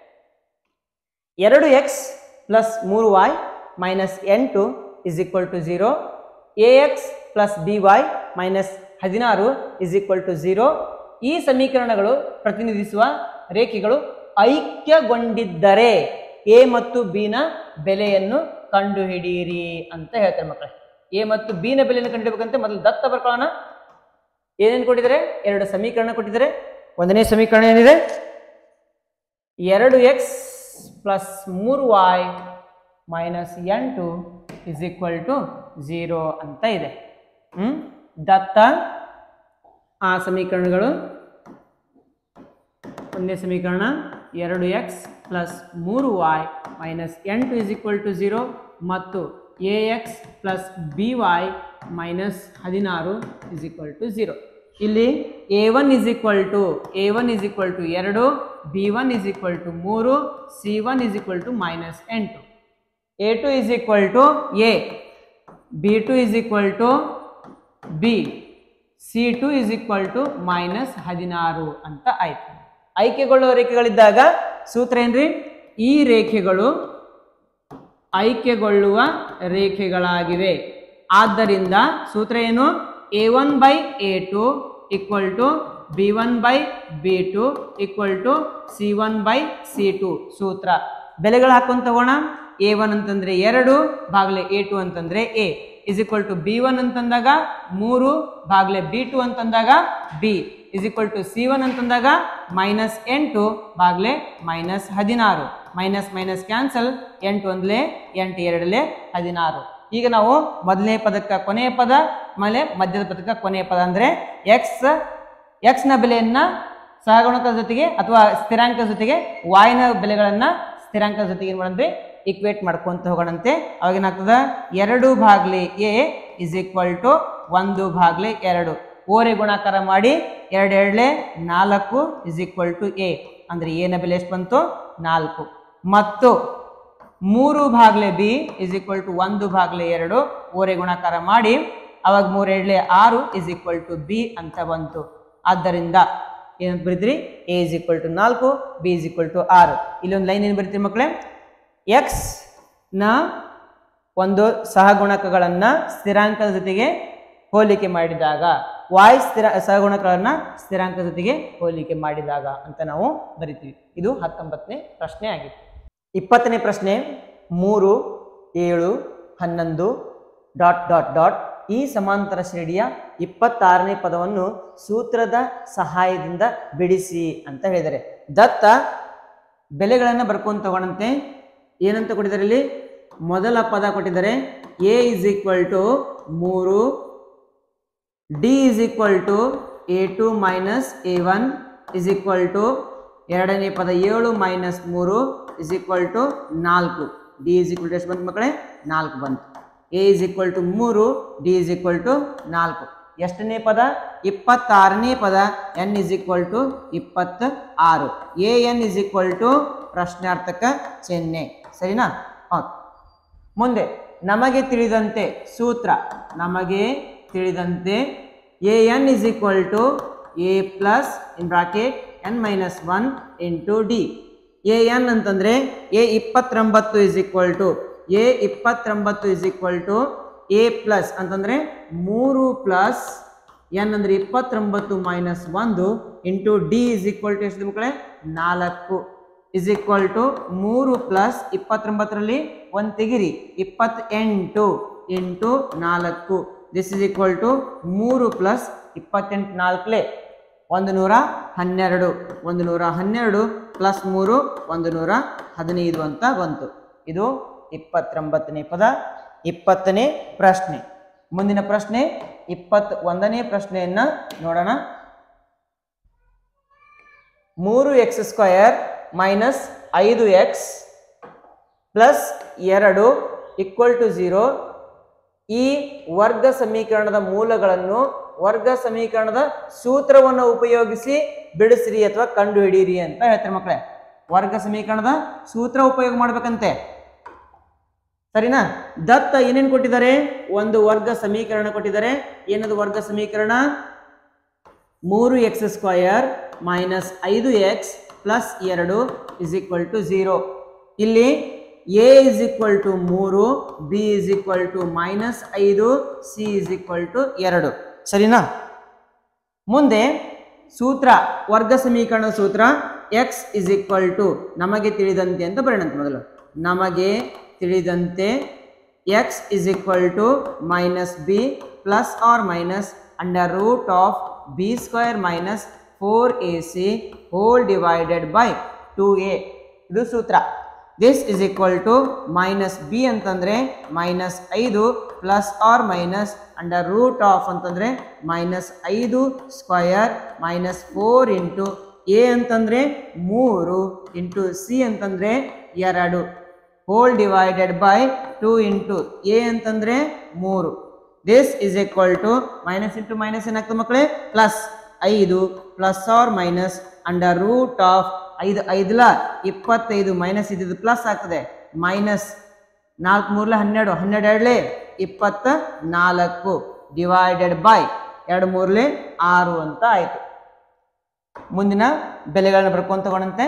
ಎರಡು ಎಕ್ಸ್ ಪ್ಲಸ್ ಮೂರು ವಾಯ್ ಮೈನಸ್ ಎಂಟು is equal to zero A X plus B Y minus ಹದಿನಾರು ಇಸ್ ಈಕ್ವಲ್ ಟು ಝೀರೋ ಈ ಸಮೀಕರಣಗಳು ಪ್ರತಿನಿಧಿಸುವ ರೇಖೆಗಳು ಐಕ್ಯಗೊಂಡಿದ್ದರೆ ಎ ಮತ್ತು ಬಿ ನ ಬೆಲೆಯನ್ನು ಕಂಡುಹಿಡಿಯಿರಿ ಅಂತ ಹೇಳ್ತಾರೆ ಮಕ್ಕಳೇ ಎ ಮತ್ತು ಬಿ ನ ಬೆಲೆಯನ್ನು ಕಂಡುಹಿಡಬೇಕಂತ ಮೊದಲು ದತ್ತ ಬರ್ಕೊಳ್ಳೋಣ ಏನೇನು ಕೊಟ್ಟಿದ್ದಾರೆ ಎರಡು ಸಮೀಕರಣ ಕೊಟ್ಟಿದ್ದಾರೆ ಒಂದನೇ ಸಮೀಕರಣ ಏನಿದೆ ಎರಡು ಎಕ್ಸ್ ಪ್ಲಸ್ ಮೂರು ವಾಯ್ ಮೈನಸ್ ಎಂಟು ಇಸ್ ಈಕ್ವಲ್ ಟು ಝೀರೋ ಅಂತ ಇದೆ ಹ್ಮ್ ದತ್ತ ಆ ಸಮೀಕರಣಗಳು ಒಂದನೇ ಸಮೀಕರಣ ಎರಡು ಎಕ್ಸ್ ಪ್ಲಸ್ ಮೂರು ವಾಯ್ ಮೈನಸ್ ಎಂಟು ಇಸ್ ಈಕ್ವಲ್ ಟು ಝೀರೋ ಮತ್ತು A X plus B Y minus ಹದಿನಾರು ಇಸ್ ಈಕ್ವಲ್ ಟು ಝೀರೋ ಇಲ್ಲಿ A one is equal to A one is equal to ಎರಡು B one is equal to ಮೂರು C one is equal to minus ಎಂಟು A two is equal to A B two is equal to B C two is equal to minus ಹದಿನಾರು ಅಂತ ಆಯ್ತು ಆಯ್ಕೆಗೊಳ್ಳುವ ರೇಖೆಗಳಿದ್ದಾಗ ಸೂತ್ರ ಏನ್ರಿ ಈ ರೇಖೆಗಳು ಆಯ್ಕೆಗೊಳ್ಳುವ ರೇಖೆಗಳಾಗಿವೆ ಆದ್ದರಿಂದ ಸೂತ್ರ ಏನು A one by A two equal to B one by B two equal to C one by C two ಸೂತ್ರ ಬೆಲೆಗಳು ಹಾಕೊಂತ ತಗೋಣ ಎ ಒನ್ ಅಂತಂದ್ರೆ ಎರಡು ಭಾಗಲೆ ಎ ಟು ಅಂತಂದ್ರೆ A is equal to B one ಅಂತಂದಾಗ ಮೂರು ಭಾಗಲೆ ಬಿ ಟು ಅಂತಂದಾಗ B is equal to C one ಅಂತಂದಾಗ ಮೈನಸ್ ಎಂಟು ಭಾಗಲೆ ಮೈನಸ್ ಹದಿನಾರು ಮೈನಸ್ ಮೈನಸ್ ಕ್ಯಾನ್ಸಲ್ ಎಂಟು ಒಂದ್ಲೆ ಎಂಟು ಎರಡಲೆ ಹದಿನಾರು ಈಗ ನಾವು ಮೊದಲನೇ ಪದಕ್ಕ ಕೊನೆಯ ಪದ ಆಮೇಲೆ ಮಧ್ಯದ ಪದಕ್ಕ ಕೊನೆಯ ಪದ ಅಂದ್ರೆ ಎಕ್ಸ್ ಎಕ್ಸ್ ನ ಬೆಲೆಯನ್ನ ಸಹಗುಣಕದ ಜೊತೆಗೆ ಅಥವಾ ಸ್ಥಿರಾಂಕದ ಜೊತೆಗೆ ವಾಯ್ನ ಬೆಲೆಗಳನ್ನ ಸ್ಥಿರಾಂಕದ ಜೊತೆಗೆ ಏನ್ ಮಾಡಂದ್ರೆ ಇಕ್ವೇಟ್ ಮಾಡ್ಕೊಂತ ಹೋಗೋಣಂತೆ ಅವಾಗ ಏನಾಗ್ತದ ಎರಡು ಭಾಗ್ಲೆ ಎ ಇಸ್ ಈಕ್ವಲ್ ಟು ಒಂದು ಭಾಗ್ಲೆ ಎರಡು ಓರೆ ಗುಣಾಕಾರ ಮಾಡಿ ಎರಡು ಎರಡ್ಲೆ ನಾಲ್ಕು ಇಸ್ ಈಕ್ವಲ್ ಟು ಎ ಅಂದ್ರೆ ಎನ ಬೆಲೆ ಎಷ್ಟು ಬಂತು ನಾಲ್ಕು ಮತ್ತು ಮೂರು ಭಾಗ್ಲೆ ಬಿ ಇಸ್ ಈಕ್ವಲ್ ಟು ಒಂದು ಭಾಗ್ಲೆ ಎರಡು ಓರೆ ಗುಣಾಕಾರ ಮಾಡಿ ಅವಾಗ ಮೂರು ಎರಡ್ಲೆ ಆರು ಇಸ್ ಈಕ್ವಲ್ ಟು ಬಿ ಅಂತ ಬಂತು ಆದ್ದರಿಂದ ಏನಂತ ಬರೀತೀರಿ ಎ ಇಸ್ ಈಕ್ವಲ್ ಟು ನಾಲ್ಕು ಬಿ ಇಸ್ ಈಕ್ವಲ್ ಟು ಆರು ಇಲ್ಲೊಂದು ಲೈನ್ ಏನು ಬರೀತೀರಿ ಮಕ್ಕಳೇ ಎಕ್ಸ್ ನ ಒಂದು ಸಹಗುಣಕಗಳನ್ನ ಸ್ಥಿರಾಂಕದ ಜೊತೆಗೆ ಹೋಲಿಕೆ ಮಾಡಿದಾಗ ವಾಯ್ ಸ್ಥಿರ ಸಹಗುಣಕಗಳನ್ನ ಸ್ಥಿರಾಂಕದ ಜೊತೆಗೆ ಹೋಲಿಕೆ ಮಾಡಿದಾಗ ಅಂತ ನಾವು ಬರಿತೀವಿ ಇದು ಹತ್ತೊಂಬತ್ತನೇ ಪ್ರಶ್ನೆ ಆಗಿತ್ತು ಇಪ್ಪತ್ತನೇ ಪ್ರಶ್ನೆ ಮೂರು ಏಳು ಹನ್ನೊಂದು ಡಾಟ್ ಡಾಟ್ ಡಾಟ್ ಈ ಸಮಾಂತರ ಶ್ರೇಣಿಯ ಇಪ್ಪತ್ತಾರನೇ ಪದವನ್ನು ಸೂತ್ರದ ಸಹಾಯದಿಂದ ಬಿಡಿಸಿ ಅಂತ ಹೇಳಿದ್ದಾರೆ ದತ್ತ ಬೆಲೆಗಳನ್ನು ಬರ್ಕೊಂಡು ತಗೊಂಡಂತೆ ಏನಂತ ಕೊಟ್ಟಿದ್ದಾರೆ ಇಲ್ಲಿ ಮೊದಲ ಪದ ಕೊಟ್ಟಿದ್ದಾರೆ ಎ ಇಸ್ ಈಕ್ವಲ್ ಟು ಮೂರು D is equal to A two minus A one is equal to ಎರಡನೇ ಪದ ಏಳು ಮೈನಸ್ ಮೂರು ಇಸ್ ಈಕ್ವಲ್ ಟು ನಾಲ್ಕು ಡಿ ಇಸ್ ಈಕ್ವಲ್ ಟು ಎಷ್ಟು ಬಂತು ಮಕ್ಕಳೇ ನಾಲ್ಕು ಬಂತು ಎ ಇಸ್ ಈಕ್ವಲ್ ಟು ಮೂರು ಡಿ ಇಸ್ ಈಕ್ವಲ್ ಟು ನಾಲ್ಕು ಎಷ್ಟನೇ ಪದ ಇಪ್ಪತ್ತಾರನೇ ಪದ ಎನ್ ಇಸ್ ಈಕ್ವಲ್ ಟು ಇಪ್ಪತ್ತ ಆರು A N is equal to ಪ್ರಶ್ನಾರ್ಥಕ ಚಿಹ್ನೆ ಸರಿನಾ ಓಕೆ ಮುಂದೆ ನಮಗೆ ತಿಳಿದಂತೆ ಸೂತ್ರ ನಮಗೆ ತಿಳಿದಂತೆ A N is equal to A plus in bracket N minus one into D A N ಅಂತಂದರೆ ಎ ಇಪ್ಪತ್ತೊಂಬತ್ತು ಇಸ್ ಈಕ್ವಲ್ ಟು ಎ ಇಪ್ಪತ್ತೊಂಬತ್ತು is equal to A plus ಅಂತಂದರೆ ಮೂರು ಪ್ಲಸ್ ಎನ್ ಅಂದರೆ ಇಪ್ಪತ್ತೊಂಬತ್ತು ಮೈನಸ್ ಒಂದು into D is equal to ಎಷ್ಟು ಮಕ್ಕಳೇ ನಾಲ್ಕು ಇಸ್ ಈಕ್ವಲ್ ಟು ಮೂರು ಪ್ಲಸ್ ಇಪ್ಪತ್ತೊಂಬತ್ತರಲ್ಲಿ ಒಂದು ತೆಗಿರಿ ಇಪ್ಪತ್ತೆಂಟು ಇಂಟು ನಾಲ್ಕು ದಿಸ್ ಇಸ್ ಈಕ್ವಲ್ ಟು ಮೂರು ಪ್ಲಸ್ ಇಪ್ಪತ್ತೆಂಟು ನಾಲ್ಕಲೇ ಒಂದು ನೂರ ಹನ್ನೆರಡು ಒಂದು ನೂರ ಹನ್ನೆರಡು ಪ್ಲಸ್ ಮೂರು ಒಂದು ನೂರ ಹದಿನೈದು ಅಂತ ಬಂತು ಇದು ಇಪ್ಪತ್ತೊಂಬತ್ತನೇ ಪದ ಇಪ್ಪತ್ತನೇ ಪ್ರಶ್ನೆ ಮುಂದಿನ ಪ್ರಶ್ನೆ ಇಪ್ಪತ್ ಒಂದನೇ ಪ್ರಶ್ನೆಯನ್ನ ನೋಡೋಣ ಮೂರು ಎಕ್ಸ್ ಸ್ಕ್ವಯರ್ ಮೈನಸ್ ಐದು ಎಕ್ಸ್ ಪ್ಲಸ್ ಎರಡು ಈಕ್ವಲ್ ಟು ಝೀರೋ ಈ ವರ್ಗ ಸಮೀಕರಣದ ಮೂಲಗಳನ್ನು ವರ್ಗ ಸಮೀಕರಣದ ಸೂತ್ರವನ್ನು ಉಪಯೋಗಿಸಿ ಬಿಡಿಸ್ರಿ ಅಥವಾ ಕಂಡು ಹಿಡೀರಿ ಅಂತ ಹೇಳ್ತಾರೆ ಮಕ್ಕಳೇ ವರ್ಗ ಸಮೀಕರಣದ ಸೂತ್ರ ಉಪಯೋಗ ಮಾಡ್ಬೇಕಂತೆ ಸರಿನಾ ದತ್ತ ಏನೇನು ಕೊಟ್ಟಿದ್ದಾರೆ ಒಂದು ವರ್ಗ ಸಮೀಕರಣ ಕೊಟ್ಟಿದ್ದಾರೆ ಏನದು ವರ್ಗ ಸಮೀಕರಣ ಮೂರು ಎಕ್ಸ್ ಸ್ಕ್ವಯರ್ ಮೈನಸ್ ಐದು ಎಕ್ಸ್ ಪ್ಲಸ್ ಎರಡು ಇಸ್ ಈಕ್ವಲ್ ಟು ಝೀರೋ ಇಲ್ಲಿ ಎ ಇಸ್ ಈಕ್ವಲ್ ಟು ಮೂರು B is equal to minus ಐದು ಸಿ ಇಸ್ ಈಕ್ವಲ್ ಟು ಎರಡು ಸರಿನಾ ಮುಂದೆ ಸೂತ್ರ ವರ್ಗ ಸಮೀಕರಣದ ಸೂತ್ರ ಎಕ್ಸ್ ಇಸ್ ಈಕ್ವಲ್ ಟು ನಮಗೆ ತಿಳಿದಂತೆ ಅಂತ ಬರೋಣಂತೆ ಮೊದಲು ನಮಗೆ ತಿಳಿದಂತೆ X is equal to minus B plus or minus under root of B square minus four A C whole divided by two A ಇದು ಸೂತ್ರ this is equal to minus B ಅಂತಂದರೆ ಮೈನಸ್ ಐದು plus or minus under root of ಅಂತಂದರೆ ಮೈನಸ್ ಐದು square minus four into A ಅಂತಂದರೆ ಮೂರು ಇಂಟು ಸಿ ಅಂತಂದರೆ ಎರಡು whole divided by two into A ಅಂತಂದರೆ ಮೂರು this is equal to minus into minus ಏನಾಗ್ತದೆ ಮಕ್ಕಳೇ ಪ್ಲಸ್ ಐದು plus or minus under root of ಐದು ಐದಲ ಇಪ್ಪತ್ತೈದು ಮೈನಸ್ ಇದ್ದಿದ್ದು ಪ್ಲಸ್ ಆಗ್ತದೆ ಮೈನಸ್ ನಾಲ್ಕು ಮೂರ್ಲೆ ಹನ್ನೆರಡು ಹನ್ನೆರಡು ಎರಡ್ಲೆ ಇಪ್ಪತ್ತ ನಾಲ್ಕು ಡಿವೈಡೆಡ್ ಬೈ ಎರಡು ಮೂರ್ಲೆ ಆರು ಅಂತ ಆಯಿತು ಮುಂದಿನ ಬೆಲೆಗಳನ್ನ ಬರ್ಕೊಂತ ತಗೊಂಡಂತೆ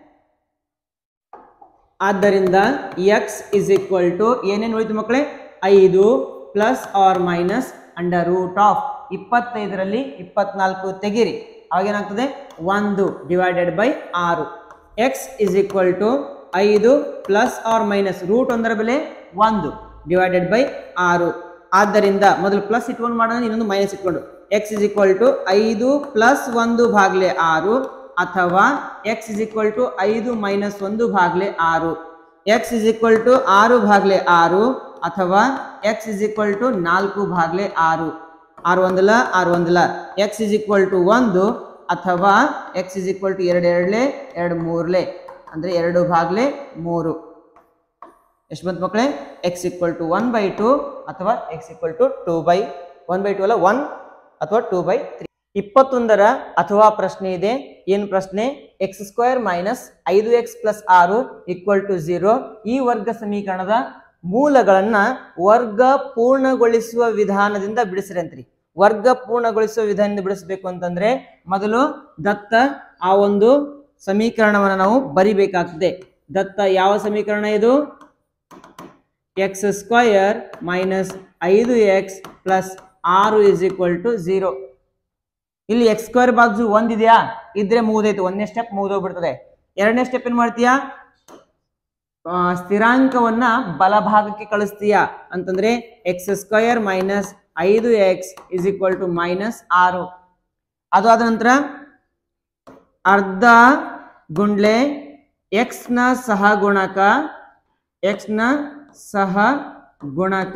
ಆದ್ದರಿಂದ ಎಕ್ಸ್ ಇಸ್ ಈಕ್ವಲ್ ಟು ಏನೇನು ಉಳಿತು ಮಕ್ಕಳೇ ಐದು plus or minus under root of ಇಪ್ಪತ್ತೈದರಲ್ಲಿ ಇಪ್ಪತ್ನಾಲ್ಕು ತೆಗಿರಿ ಅವಾಗೇನಾಗ್ತದೆ ಒಂದು ಡಿವೈಡೆಡ್ ಬೈ ಆರು ಎಕ್ಸ್ ಇಸ್ ಈಕ್ವಲ್ ಟು ಐದು ಪ್ಲಸ್ ಆರ್ ಮೈನಸ್ ರೂಟ್ ಒಂದರ ಬೆಲೆ ಒಂದು ಡಿವೈಡೆಡ್ ಬೈ ಆರು ಆದ್ದರಿಂದ ಮೊದಲು ಪ್ಲಸ್ ಇಟ್ಕೊಂಡು ಮಾಡೋಣ ಇನ್ನೊಂದು ಮೈನಸ್ ಇಟ್ಕೊಂಡು ಎಕ್ಸ್ ಇಸ್ ಈಕ್ವಲ್ ಟು ಐದು ಪ್ಲಸ್ ಒಂದು ಭಾಗ್ಲೆ ಆರು ಅಥವಾ ಎಕ್ಸ್ ಇಸ್ ಈಕ್ವಲ್ ಟು ಐದು ಮೈನಸ್ ಒಂದು ಭಾಗ್ಲೆ ಆರು ಎಕ್ಸ್ ಇಸ್ ಈಕ್ವಲ್ ಟು ಆರು ಭಾಗ್ಲೆ ಆರು ಅಥವಾ ಎಕ್ಸ್ ಇಸ್ ಈಕ್ವಲ್ ಟು ನಾಲ್ಕು ಭಾಗ್ಲೆ ಆರು ಆರು ಒಂದಲ ಆರು ಒಂದಲ ಎಕ್ಸ್ ಇಸ್ ಈಕ್ವಲ್ ಟು ಒಂದು ಅಥವಾ ಎಕ್ಸ್ ಇಸ್ ಈಕ್ವಲ್ ಟು ಎರಡು ಎರಡ್ಲೆ ಎರಡು ಮೂರ್ಲೆ ಅಂದರೆ ಎರಡು ಭಾಗ್ಲೆ ಮೂರು ಎಷ್ಟು ಬಂತು ಮಕ್ಕಳೇ X equal to one by two ಅಥವಾ X equal to two by one by two ಅಲ್ಲ ಒನ್ ಅಥವಾ ಟೂ ಬೈ ತ್ರೀ ಇಪ್ಪತ್ತೊಂದರ ಅಥವಾ ಪ್ರಶ್ನೆ ಇದೆ ಏನು ಪ್ರಶ್ನೆ ಎಕ್ಸ್ ಸ್ಕ್ವೇರ್ ಮೈನಸ್ ಐದು ಎಕ್ಸ್ ಪ್ಲಸ್ ಆರು ಈಕ್ವಲ್ ಟು ಝೀರೋ ಈ ವರ್ಗ ಸಮೀಕರಣದ ಮೂಲಗಳನ್ನ ವರ್ಗ ಪೂರ್ಣಗೊಳಿಸುವ ವಿಧಾನದಿಂದ ಬಿಡಿಸ್ರಿ ಅಂತ್ರಿ ವರ್ಗ ಪೂರ್ಣಗೊಳಿಸುವ ವಿಧಾನದಿಂದ ಬಿಡಿಸ್ಬೇಕು ಅಂತಂದ್ರೆ ಮೊದಲು ದತ್ತ ಆ ಒಂದು ಸಮೀಕರಣವನ್ನು ನಾವು ಬರಿಬೇಕಾಗ್ತದೆ ದತ್ತ ಯಾವ ಸಮೀಕರಣ ಇದು ಎಕ್ಸ್ ಸ್ಕ್ವಯರ್ ಮೈನಸ್ ಐದು ಎಕ್ಸ್ ಪ್ಲಸ್ ಆರು ಇಸ್ ಈಕ್ವಲ್ ಟು ಝೀರೋ ಇಲ್ಲಿ ಎಕ್ಸ್ ಸ್ಕ್ವೇರ್ ಬಾಜು ಒಂದಿದೆಯಾ ಇದ್ರೆ ಮುಗಿದೈತು ಒಂದನೇ ಸ್ಟೆಪ್ ಮುಗಿದೋಗ್ಬಿಡ್ತದೆ ಎರಡನೇ ಸ್ಟೆಪ್ ಏನ್ ಮಾಡ್ತೀಯಾ ಆ, ಸ್ಥಿರಾಂಕವನ್ನ ಬಲಭಾಗಕ್ಕೆ ಕಳಿಸ್ತೀಯಾ ಅಂತಂದ್ರೆ ಎಕ್ಸ್ ಸ್ಕ್ವಯರ್ ಮೈನಸ್ ಐದು X is equal to minus ಆರು ಅದು ಆದ ನಂತರ ಅರ್ಧ ಗುಂಡ್ಲೆ ಎಕ್ಸ್ ನ ಸಹಗುಣಕ ಎಕ್ಸ್ ನ ಸಹ ಗುಣಕ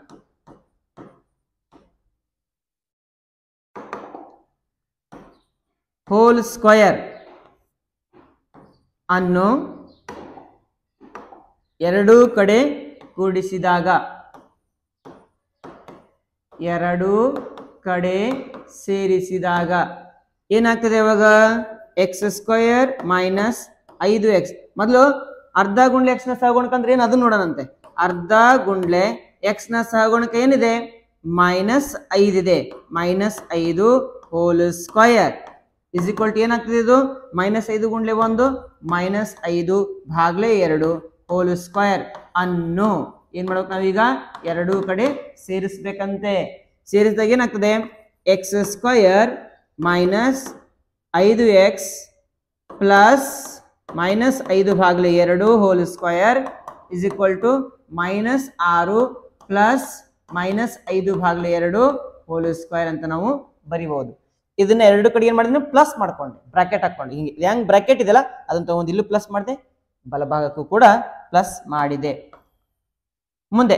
ಹೋಲ್ ಸ್ಕ್ವಯರ್ ಅನ್ನು ಎರಡೂ ಕಡೆ ಕೂಡಿಸಿದಾಗ ಎರಡೂ ಕಡೆ ಸೇರಿಸಿದಾಗ ಏನಾಗ್ತದೆ ಅವಾಗ ಎಕ್ಸ್ ಸ್ಕ್ವಯರ್ ಮೈನಸ್ ಐದು ಎಕ್ಸ್ ಮೊದಲು ಅರ್ಧ ಗುಂಡ್ಲೆ ಎಕ್ಸ್ ನ ಸಹಗುಣಕ ಅಂದ್ರೆ ಏನು ಅದನ್ನ ನೋಡೋಣಂತೆ ಅರ್ಧ ಗುಂಡ್ಲೆ ಎಕ್ಸ್ ನ ಸಹಗುಣಕ ಏನಿದೆ ಮೈನಸ್ ಐದಿದೆ ಮೈನಸ್ ಐದು whole square is equal to ಏನಾಗ್ತದೆ ಇದು ಮೈನಸ್ ಐದು ಗುಂಡ್ಲೆ ಒಂದು ಮೈನಸ್ ಐದು ಭಾಗ್ಲೆ ಎರಡು ಹೋಲ್ ಸ್ಕ್ವಯರ್ ಅನ್ನು ಏನ್ ಮಾಡ್ಬೇಕು ನಾವೀಗ ಎರಡೂ ಕಡೆ ಸೇರಿಸ್ಬೇಕಂತೆ ಸೇರಿಸಿದಾಗ ಏನಾಗ್ತದೆ ಎಕ್ಸ್ ಸ್ಕ್ವಯರ್ ಮೈನಸ್ ಐದು ಎಕ್ಸ್ ಪ್ಲಸ್ ಮೈನಸ್ ಐದು ಭಾಗ್ಲೆ ಎರಡು whole square is equal to minus ಆರು ಪ್ಲಸ್ ಮೈನಸ್ ಐದು ಭಾಗ್ಲೆ ಎರಡು ಹೋಲ್ ಸ್ಕ್ವಯರ್ ಅಂತ ನಾವು ಬರಿಬಹುದು ಇದನ್ನ ಎರಡು ಕಡೆ ಏನ್ ಮಾಡಿದ್ರೆ ಪ್ಲಸ್ ಮಾಡ್ಕೊಂಡೆ ಬ್ರಾಕೆಟ್ ಹಾಕೊಂಡೆ ಹಿಂಗೆ ಹೆಂಗ್ ಬ್ರಾಕೆಟ್ ಇದೆಯಲ್ಲ ಅದನ್ನ ತಗೊಂಡು ಇಲ್ಲೂ ಪ್ಲಸ್ ಮಾಡಿದೆ ಬಲಭಾಗಕ್ಕೂ ಕೂಡ ಪ್ಲಸ್ ಮಾಡಿದೆ ಮುಂದೆ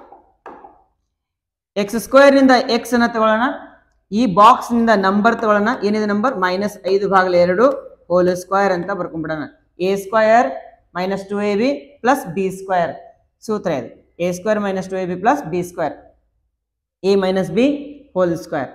ಎಕ್ಸ್ ಸ್ಕ್ವೇರ್ ನಿಂದ ಎಕ್ಸ್ ಅನ್ನ ತಗೊಳ್ಳೋಣ ಈ ಬಾಕ್ಸ್ ನಿಂದ ನಂಬರ್ ತಗೊಳ್ಳೋಣ ಏನಿದೆ ನಂಬರ್ ಮೈನಸ್ ಐದು ಭಾಗಲ ಎರಡು ಹೋಲ್ ಸ್ಕ್ವೇರ್ ಅಂತ ಬರ್ಕೊಂಡ್ಬಿಡೋಣ A square minus two A B plus B square ಸೂತ್ರ ಇದು A square minus two A B plus B square A minus B whole square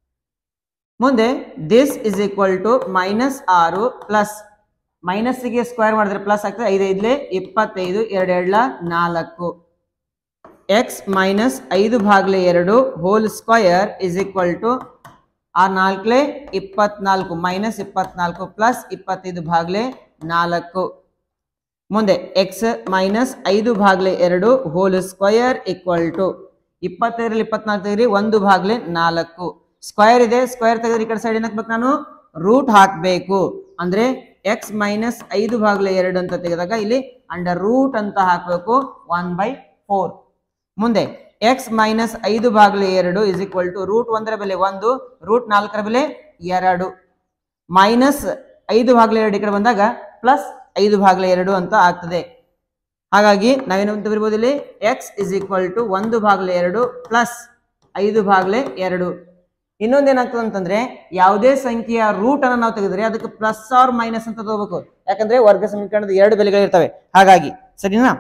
ಮುಂದೆ this is equal to minus ಆರು ಪ್ಲಸ್ ಮೈನಸ್ಗೆ ಸ್ಕ್ವೇರ್ ಮಾಡಿದ್ರೆ ಪ್ಲಸ್ ಆಗ್ತದೆ ಐದು ಐದ್ಲೆ ಇಪ್ಪತ್ತೈದು ಎರಡು ಎರಡ್ಲ ನಾಲ್ಕು ಎಕ್ಸ್ ಮೈನಸ್ ಐದು ಭಾಗ್ಲೆ ಎರಡು whole square is equal to ಆ ನಾಲ್ಕಲೆ ಇಪ್ಪತ್ನಾಲ್ಕು ಮೈನಸ್ ಇಪ್ಪತ್ನಾಲ್ಕು ಪ್ಲಸ್ ಇಪ್ಪತ್ತೈದು ಭಾಗ್ಲೆ ನಾಲ್ಕು ಮುಂದೆ ಎಕ್ಸ್ ಮೈನಸ್ ಐದು ಭಾಗ್ಲೆ ಎರಡು ಹೋಲ್ ಸ್ಕ್ವಯರ್ ಈಕ್ವಲ್ ಟು ಇಪ್ಪತ್ತೈದರಲ್ಲಿ ಇಪ್ಪತ್ನಾಲ್ಕು ತೆಗ್ರಿ ಒಂದು ಭಾಗ್ಲೆ ನಾಲ್ಕು ಸ್ಕ್ವೇರ್ ಇದೆ ಸ್ಕ್ವೇರ್ ತೆಗೆದ್ರೆ ಈ ಕಡೆ ಸೈಡ್ ಏನಾಗ್ಬೇಕು ನಾನು ರೂಟ್ ಹಾಕಬೇಕು ಅಂದ್ರೆ ಎಕ್ಸ್ ಮೈನಸ್ ಐದು ಭಾಗ್ಲೆ ಎರಡು ಅಂತ ತೆಗೆದಾಗ ಇಲ್ಲಿ ಅಂಡರ್ ರೂಟ್ ಅಂತ ಹಾಕಬೇಕು ಒನ್ ಬೈ ಫೋರ್ ಮುಂದೆ ಎಕ್ಸ್ ಮೈನಸ್ ಐದು ಭಾಗ್ಲೆ ಎರಡು ಇಸ್ ಈಕ್ವಲ್ ಟು ರೂಟ್ ಒಂದರ ಬೆಲೆ ಒಂದು ರೂಟ್ ನಾಲ್ಕರ ಬೆಲೆ ಎರಡು ಮೈನಸ್ ಐದು ಭಾಗ್ಲೆ ಎರಡು ಈ ಕಡೆ ಬಂದಾಗ ಪ್ಲಸ್ ಐದು ಭಾಗ್ಲೆ ಎರಡು ಅಂತ ಆಗ್ತದೆ ಹಾಗಾಗಿ ನಾವೇನು ಅಂತ ಬರಿಬೋದು ಇಲ್ಲಿ ಎಕ್ಸ್ ಇಸ್ ಈಕ್ವಲ್ ಟು ಒಂದು ಭಾಗ್ಲೆ ಎರಡು ಪ್ಲಸ್ ಐದು ಭಾಗ್ಲೆ ಎರಡು ಇನ್ನೊಂದೇನಾಗ್ತದೆ ಅಂತಂದ್ರೆ ಯಾವುದೇ ಸಂಖ್ಯೆಯ ರೂಟ್ ಅನ್ನು ನಾವು ತೆಗೆದ್ರೆ ಅದಕ್ಕೆ ಪ್ಲಸ್ ಆರ್ ಮೈನಸ್ ಅಂತ ತಗೋಬೇಕು ಯಾಕಂದ್ರೆ ವರ್ಗ ಸಮೀಕರಣದ ಎರಡು ಬೆಲೆಗಳಿರ್ತವೆ ಹಾಗಾಗಿ ಸರಿನಾ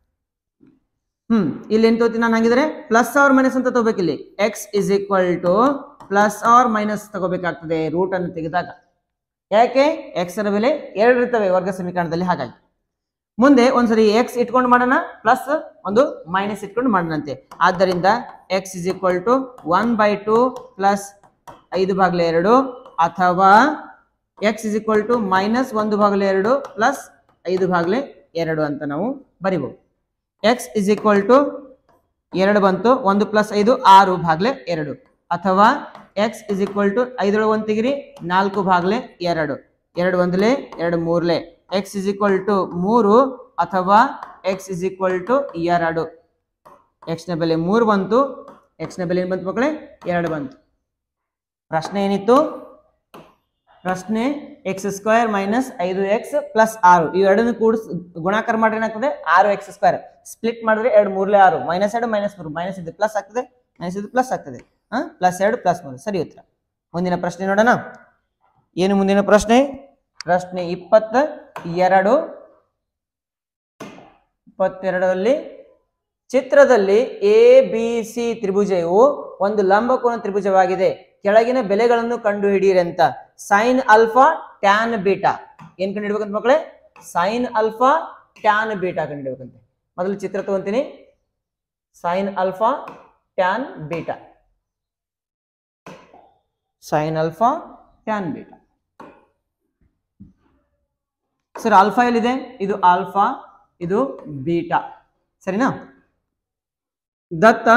ಹ್ಮ್ ಇಲ್ಲಿ ಏನ್ ತಗೋತೀನಿ ನಾನು ಹಾಗಿದ್ರೆ ಪ್ಲಸ್ ಆರ್ ಮೈನಸ್ ಅಂತ ತಗೋಬೇಕು ಇಲ್ಲಿ x is equal to plus or minus ತಗೋಬೇಕಾಗ್ತದೆ ರೂಟ್ ಅನ್ನು ತೆಗೆದಾಗ ಯಾಕೆ ಎಕ್ಸ್ ನ ಬೆಲೆ ಎರಡು ಇರ್ತವೆ ವರ್ಗ ಸಮೀಕರಣದಲ್ಲಿ ಹಾಗಾಗಿ ಮುಂದೆ ಒಂದ್ಸರಿ ಎಕ್ಸ್ ಇಟ್ಕೊಂಡು ಮಾಡೋಣ ಪ್ಲಸ್ ಒಂದು ಮೈನಸ್ ಇಟ್ಕೊಂಡು ಮಾಡೋಣಂತೆ ಆದ್ದರಿಂದ x is equal to one by two plus ಐದು ಭಾಗಲೆ ಎರಡು ಅಥವಾ X is equal to minus ಒಂದು ಭಾಗಲೆ ಎರಡು ಪ್ಲಸ್ ಐದು ಭಾಗಲೆ ಎರಡು ಅಂತ ನಾವು ಬರಿಬಹುದು ಎಕ್ಸ್ ಇಸ್ ಈಕ್ವಲ್ ಟು ಎರಡು ಬಂತು ಒಂದು ಪ್ಲಸ್ ಐದು ಆರು ಭಾಗಲೆ ಎರಡು ಅಥವಾ ಎಕ್ಸ್ ಇಸ್ ಈಕ್ವಲ್ ಟು ಐದರೊಳಗೆ ಒಂದು ತೆಗಿರಿ ನಾಲ್ಕು ಭಾಗಲೆ ಎರಡು ಎರಡು ಒಂದಲೆ ಎರಡು ಮೂರ್ಲೆ ಎಕ್ಸ್ ಇಸ್ ಈಕ್ವಲ್ ಟು ಮೂರು ಅಥವಾ ಎಕ್ಸ್ ಇಸ್ ಈಕ್ವಲ್ ಟು ಎರಡು ಎಕ್ಸ್ನ ಬೆಲೆ ಮೂರು ಬಂತು ಎಕ್ಸ್ನ ಬೆಲೆ ಏನು ಬಂತು ಮಕ್ಕಳೇ ಎರಡು ಬಂತು ಪ್ರಶ್ನೆ ಏನಿತ್ತು ಪ್ರಶ್ನೆ ಎಕ್ಸ್ ಸ್ಕ್ವೇರ್ ಮೈನಸ್ ಐದು ಎಕ್ಸ್ ಪ್ಲಸ್ ಆರು ಇವೆರಡನ್ನು ಕೂಡಿಸ್ ಗುಣಾಕಾರ ಮಾಡ್ರೆ ಏನಾಗ್ತದೆ ಆರು ಎಕ್ಸ್ ಸ್ಕ್ವೇರ್ ಸ್ಪ್ಲಿಟ್ ಮಾಡಿದ್ರೆ ಎರಡು ಮೂರ್ಲೆ ಆರು ಮೈನಸ್ ಎರಡು ಮೈನಸ್ ಮೂರು ಮೈನಸ್ ಇದು ಪ್ಲಸ್ ಆಗ್ತದೆ ಮೈನಸ್ ಇದು ಪ್ಲಸ್ ಆಗ್ತದೆ ಹಾ ಪ್ಲಸ್ ಎರಡು ಪ್ಲಸ್ ಮೂರು ಸರಿ ಉತ್ತರ ಮುಂದಿನ ಪ್ರಶ್ನೆ ನೋಡೋಣ ಏನು ಮುಂದಿನ ಪ್ರಶ್ನೆ ಪ್ರಶ್ನೆ ಇಪ್ಪತ್ತ ಎರಡು ಇಪ್ಪತ್ತೆರಡರಲ್ಲಿ ಚಿತ್ರದಲ್ಲಿ ಎ ಬಿ ಸಿ ತ್ರಿಭುಜವು ಒಂದು ಲಂಬಕೋನ ತ್ರಿಭುಜವಾಗಿದೆ ಕೆಳಗಿನ ಬೆಲೆಗಳನ್ನು ಕಂಡು ಹಿಡಿಯಿರಿ ಅಂತ ಸೈನ್ ಅಲ್ಫಾ ಟ್ಯಾನ್ ಬೀಟಾ ಏನ್ ಕಂಡು ಹಿಡ್ಬೇಕಂತ ಮಕ್ಕಳೇ ಸೈನ್ ಅಲ್ಫಾ ಟ್ಯಾನ್ ಬೀಟಾ ಕಂಡು ಹಿಡ್ಬೇಕಂತೆ ಮೊದಲು ಚಿತ್ರ ತಗೊಂತೀನಿ sine alpha tan beta sine alpha tan beta sir alpha ಎಲ್ಲಿದೆ ಇದು ಆಲ್ಫಾ ಇದು ಬೀಟಾ ಸರಿನಾ ದತ್ತ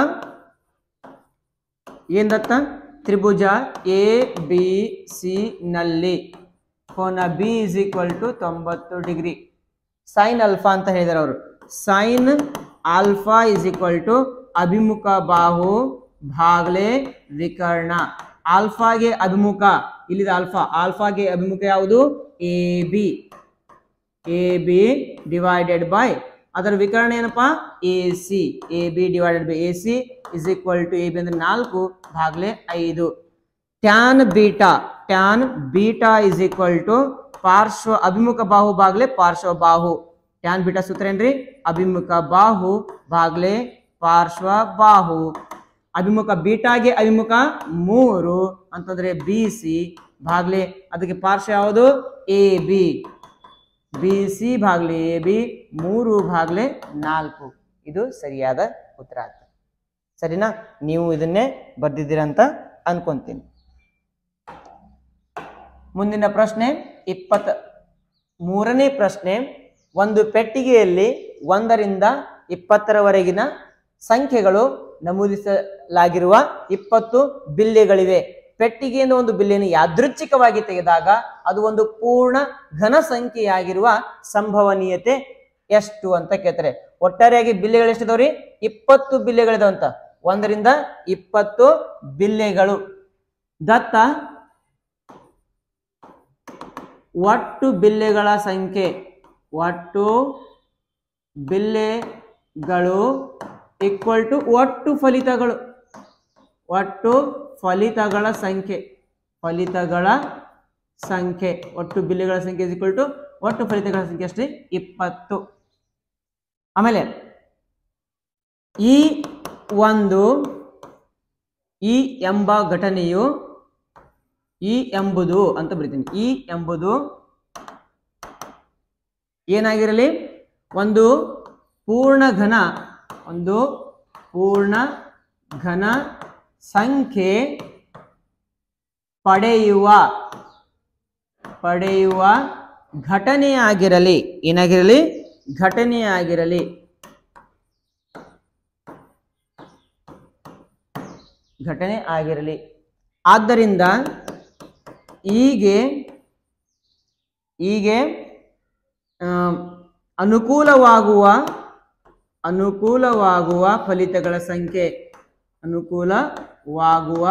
ಏನ್ ದತ್ತ ತ್ರಿಭುಜ ಎ ಬಿ ಸಿ ನಲ್ಲಿ ಕೋನ ಬಿ ಇಸ್ ಈಕ್ವಲ್ ಟು ತೊಂಬತ್ತು ಡಿಗ್ರಿ ಸೈನ್ ಅಲ್ಫಾ ಅಂತ ಹೇಳಿದಾರೆ ಅವರು sine alpha is equal to ಅಭಿಮುಖ ಬಾಹು ಭಾಗಲೆ ವಿಕರ್ಣ ಆಲ್ಫಾಗೆ ಅಭಿಮುಖ ಇಲ್ಲಿದೆ ಆಲ್ಫಾ ಆಲ್ಫಾಗೆ ಅಭಿಮುಖ ಯಾವುದು A B A B divided by ಅದರ ವಿಕರಣ ಏನಪ್ಪಾ A C A B divided by A C is equal to A B ಅಂದ್ರೆ ನಾಲ್ಕು ಭಾಗಲೆ ಐದು tan beta tan beta is equal to ಪಾರ್ಶ್ವ ಅಭಿಮುಖ ಬಾಹು ಬಾಗ್ಲೆ ಪಾರ್ಶ್ವ ಬಾಹು ಟ್ಯಾನ್ ಬೀಟಾ ಸೂತ್ರ ಏನ್ರಿ ಅಭಿಮುಖ ಬಾಹು ಬಾಗ್ಲೆ ಪಾರ್ಶ್ವ ಬಾಹು ಅಭಿಮುಖ ಬೀಟಾಗೆ ಅಭಿಮುಖ ಮೂರು ಅಂತಂದ್ರೆ ಬಿ ಸಿ ಭಾಗ್ಲೆ ಅದಕ್ಕೆ ಪಾರ್ಶ್ವ ಯಾವುದು ಎ ಬಿ ಬಿ ಸಿ ಭಾಗ್ಲೆ ಎ ಬಿ ಮೂರು ಭಾಗ್ಲೆ ನಾಲ್ಕು ಇದು ಸರಿಯಾದ ಉತ್ತರ ಆಗ್ತದೆ ಸರಿನಾ ನೀವು ಇದನ್ನೇ ಬರ್ದಿದ್ದೀರಾ ಅಂತ ಅನ್ಕೊಂತೀನಿ ಮುಂದಿನ ಪ್ರಶ್ನೆ ಇಪ್ಪತ್ತ ಮೂರನೇ ಪ್ರಶ್ನೆ ಒಂದು ಪೆಟ್ಟಿಗೆಯಲ್ಲಿ ಒಂದರಿಂದ ಇಪ್ಪತ್ತರವರೆಗಿನ ಸಂಖ್ಯೆಗಳು ನಮೂದಿಸಲಾಗಿರುವ ಇಪ್ಪತ್ತು ಬಿಲ್ಲೆಗಳಿವೆ ಪೆಟ್ಟಿಗೆಯಿಂದ ಒಂದು ಬಿಲ್ಲೆಯನ್ನು ಯಾದೃಚ್ಛಿಕವಾಗಿ ತೆಗೆದಾಗ ಅದು ಒಂದು ಪೂರ್ಣ ಘನ ಸಂಖ್ಯೆಯಾಗಿರುವ ಸಂಭವನೀಯತೆ ಎಷ್ಟು ಅಂತ ಕೇಳ್ತಾರೆ ಒಟ್ಟಾರೆಯಾಗಿ ಬಿಲ್ಲೆಗಳು ಎಷ್ಟಿದಾವ್ರಿ ಇಪ್ಪತ್ತು ಬಿಲ್ಲೆಗಳಿದಾವಂತ ಒಂದರಿಂದ ಇಪ್ಪತ್ತು ಬಿಲ್ಲೆಗಳು ದತ್ತ ಒಟ್ಟು ಬಿಲ್ಲೆಗಳ ಸಂಖ್ಯೆ ಒಟ್ಟು ಬಿಲ್ಲೆಗಳು ಈಕ್ವಲ್ ಟು ಒಟ್ಟು ಫಲಿತಗಳು ಒಟ್ಟು ಫಲಿತಗಳ ಸಂಖ್ಯೆ ಫಲಿತಗಳ ಸಂಖ್ಯೆ ಒಟ್ಟು ಬಿಲ್ಲೆಗಳ ಸಂಖ್ಯೆ ಈಕ್ವಲ್ ಟು ಒಟ್ಟು ಫಲಿತಗಳ ಸಂಖ್ಯೆ ಅಷ್ಟೇ ಇಪ್ಪತ್ತು ಆಮೇಲೆ ಈ ಒಂದು ಈ ಎಂಬ ಘಟನೆಯು ಈ ಎಂಬುದು ಅಂತ ಬರಿತೀನಿ ಈ ಎಂಬುದು ಏನಾಗಿರಲಿ ಒಂದು ಪೂರ್ಣ ಘನ ಒಂದು ಪೂರ್ಣ ಘನ ಸಂಖ್ಯೆ ಪಡೆಯುವ ಪಡೆಯುವ ಘಟನೆಯಾಗಿರಲಿ ಏನಾಗಿರಲಿ ಘಟನೆಯಾಗಿರಲಿ ಘಟನೆ ಆಗಿರಲಿ ಆದ್ದರಿಂದ ಹೀಗೆ ಹೀಗೆ ಆ, ಅನುಕೂಲವಾಗುವ ಅನುಕೂಲವಾಗುವ ಫಲಿತಗಳ ಸಂಖ್ಯೆ ಅನುಕೂಲವಾಗುವ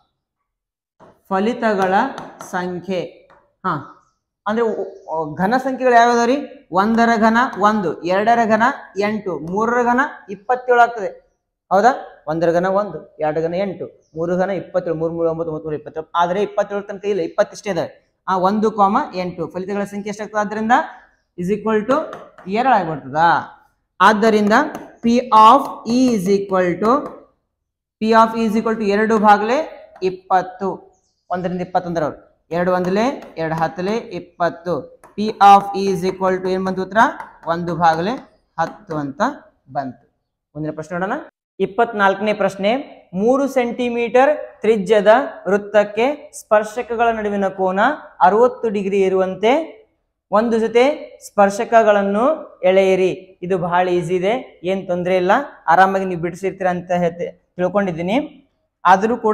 ಫಲಿತಗಳ ಸಂಖ್ಯೆ ಹಾ ಅಂದ್ರೆ ಉ- ಉ- ಘನ ಸಂಖ್ಯೆಗಳು ಯಾವ್ಯಾವ ರೀ ಒಂದರ ಘನ ಒಂದು ಎರಡರ ಘನ ಎಂಟು ಮೂರರ ಘನ ಇಪ್ಪತ್ತೇಳು ಆಗ್ತದೆ ಹೌದಾ ಒಂದರ ಘನ ಒಂದು ಎರಡು ಘನ ಎಂಟು ಮೂರು ಘನ ಇಪ್ಪತ್ತೇಳು ಮೂರು ಮೂರು ಒಂಬತ್ತು ಒಂಬತ್ತು ಮೂರು ಇಪ್ಪತ್ತೇಳು ಆದರೆ ಇಪ್ಪತ್ತೇಳು ತನಕ ಇಲ್ಲ ಇಪ್ಪತ್ತಿಷ್ಟೇ ಇದಾವೆ ಆ ಒಂದು ಕಾಮ ಎಂಟು ಫಲಿತಗಳ ಸಂಖ್ಯೆ ಎಷ್ಟಾಗ್ತದೆ ಆದ್ದರಿಂದ ಇಸ್ ಈಕ್ವಲ್ ಟು ಎರಡು ಆಗ್ಬಿಡ್ತದ ಆದ್ದರಿಂದ P of E is equal to P of is equal to ಎರಡು ಭಾಗಲೆ ಇಪ್ಪತ್ತು ಒಂದರಿಂದ ಇಪ್ಪತ್ತೊಂದರ ಎರಡು ಒಂದಲೇ ಎರಡು ಹತ್ತಲೆ ಇಪ್ಪತ್ತು P of E is equal to ಏನು ಬಂತು ಉತ್ತರ ಒಂದು ಭಾಗಲೆ ಹತ್ತು ಅಂತ ಬಂತು ಮುಂದಿನ ಪ್ರಶ್ನೆ ನೋಡೋಣ ಇಪ್ಪತ್ನಾಲ್ಕನೇ ಪ್ರಶ್ನೆ ಮೂರು ಸೆಂಟಿಮೀಟರ್ ತ್ರಿಜ್ಯದ ವೃತ್ತಕ್ಕೆ ಸ್ಪರ್ಶಕಗಳ ನಡುವಿನ ಕೋನ ಅರವತ್ತು ಡಿಗ್ರಿ ಇರುವಂತೆ ಒಂದು ಜೊತೆ ಸ್ಪರ್ಶಕಗಳನ್ನು ಎಳೆಯಿರಿ ಇದು ಬಹಳ ಈಸಿ ಇದೆ ಏನು ತೊಂದರೆ ಇಲ್ಲ ಆರಾಮಾಗಿ ನೀವು ಬಿಡಿಸಿರ್ತೀರ ಅಂತ ಹೇಳ್ತೆ ತಿಳ್ಕೊಂಡಿದ್ದೀನಿ ಆದರೂ ಕೂಡ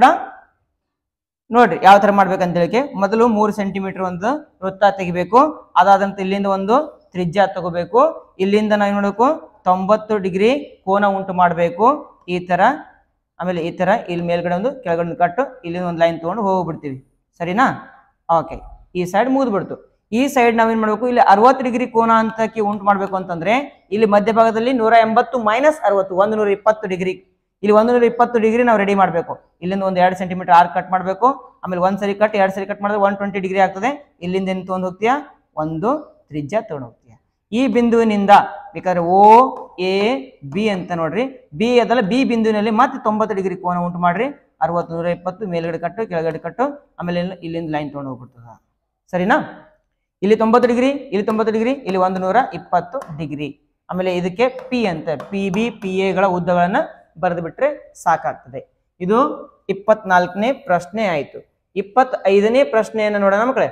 ನೋಡ್ರಿ ಯಾವ ತರ ಮಾಡ್ಬೇಕಂತ ಹೇಳಿಕೆ ಮೊದಲು ಮೂರು ಸೆಂಟಿಮೀಟರ್ ಒಂದು ವೃತ್ತ ತೆಗಿಬೇಕು ಅದಾದಂತ ಇಲ್ಲಿಂದ ಒಂದು ತ್ರಿಜ್ಯ ತಗೋಬೇಕು ಇಲ್ಲಿಂದ ನಾವು ಏನ್ ಮಾಡ್ಬೇಕು ತೊಂಬತ್ತು ಡಿಗ್ರಿ ಕೋನ ಉಂಟು ಮಾಡಬೇಕು ಈ ತರ ಆಮೇಲೆ ಈ ತರ ಇಲ್ಲಿ ಮೇಲ್ಗಡೆ ಒಂದು ಕೆಳಗಡೆ ಒಂದು ಕಟ್ಟು ಇಲ್ಲಿಂದ ಒಂದು ಲೈನ್ ತಗೊಂಡು ಹೋಗ್ಬಿಡ್ತೀವಿ ಸರಿನಾ ಓಕೆ ಈ ಸೈಡ್ ಮುಗಿದ್ಬಿಡ್ತು ಈ ಸೈಡ್ ನಾವೇನ್ ಮಾಡ್ಬೇಕು ಇಲ್ಲಿ ಅರವತ್ತು ಡಿಗ್ರಿ ಕೋನ ಅಂತಕ್ಕೆ ಉಂಟು ಮಾಡ್ಬೇಕು ಅಂತಂದ್ರೆ ಇಲ್ಲಿ ಮಧ್ಯಭಾಗದಲ್ಲಿ ನೂರ ಎಂಬತ್ತು ಮೈನಸ್ ಅರವತ್ತು ಒಂದು ನೂರ ಇಪ್ಪತ್ತು ಡಿಗ್ರಿ ಇಲ್ಲಿ ಒಂದು ನೂರ ಇಪ್ಪತ್ತು ಡಿಗ್ರಿ ನಾವು ರೆಡಿ ಮಾಡಬೇಕು ಇಲ್ಲಿಂದ ಒಂದು ಎರಡು ಸೆಂಟಿಮೀಟರ್ ಆರ್ ಕಟ್ ಮಾಡಬೇಕು ಆಮೇಲೆ ಒಂದ್ ಸರಿ ಕಟ್ ಎರಡು ಸರಿ ಕಟ್ ಮಾಡಿದ್ರೆ ಒನ್ ಟ್ವೆಂಟಿ ಡಿಗ್ರಿ ಆಗ್ತದೆ ಇಲ್ಲಿಂದ ಏನು ತೊಗೊಂಡು ಹೋಗ್ತೀಯಾ ಒಂದು ತ್ರಿಜ್ಯ ತಗೊಂಡು ಹೋಗ್ತೀಯ ಈ ಬಿಂದುವಿನಿಂದ ಬೇಕಾದ್ರೆ ಓ ಎ ಬಿ ಅಂತ ನೋಡ್ರಿ ಬಿ ಅದಲ್ಲ ಬಿ ಬಿಂದುವಿನಲ್ಲಿ ಮತ್ತೆ ತೊಂಬತ್ತು ಡಿಗ್ರಿ ಕೋನ ಉಂಟು ಮಾಡ್ರಿ ಅರವತ್ತು ನೂರ ಇಪ್ಪತ್ತು ಮೇಲ್ಗಡೆ ಕಟ್ಟು ಕೆಳಗಡೆ ಕಟ್ಟು ಆಮೇಲೆ ಇಲ್ಲಿ- ಇಲ್ಲಿಂದ ಲೈನ್ ತೊಗೊಂಡು ಹೋಗ್ಬಿಡ್ತದ ಸರಿನಾ ಇಲ್ಲಿ ತೊಂಬತ್ತು ಡಿಗ್ರಿ ಇಲ್ಲಿ ತೊಂಬತ್ತು ಡಿಗ್ರಿ ಇಲ್ಲಿ ಒಂದು ನೂರ ಇಪ್ಪತ್ತು ಡಿಗ್ರಿ ಆಮೇಲೆ ಇದಕ್ಕೆ ಪಿ ಅಂತ ಪಿ ಬಿ ಪಿ ಎಗಳ ಉದ್ದಗಳನ್ನ ಬರೆದು ಬಿಟ್ರೆ ಸಾಕಾಗ್ತದೆ ಇದು ಇಪ್ಪತ್ನಾಲ್ಕನೇ ಪ್ರಶ್ನೆ ಆಯಿತು ಇಪ್ಪತ್ತೈದನೇ ಪ್ರಶ್ನೆಯನ್ನು ನೋಡೋಣ ಮಕ್ಕಳೇ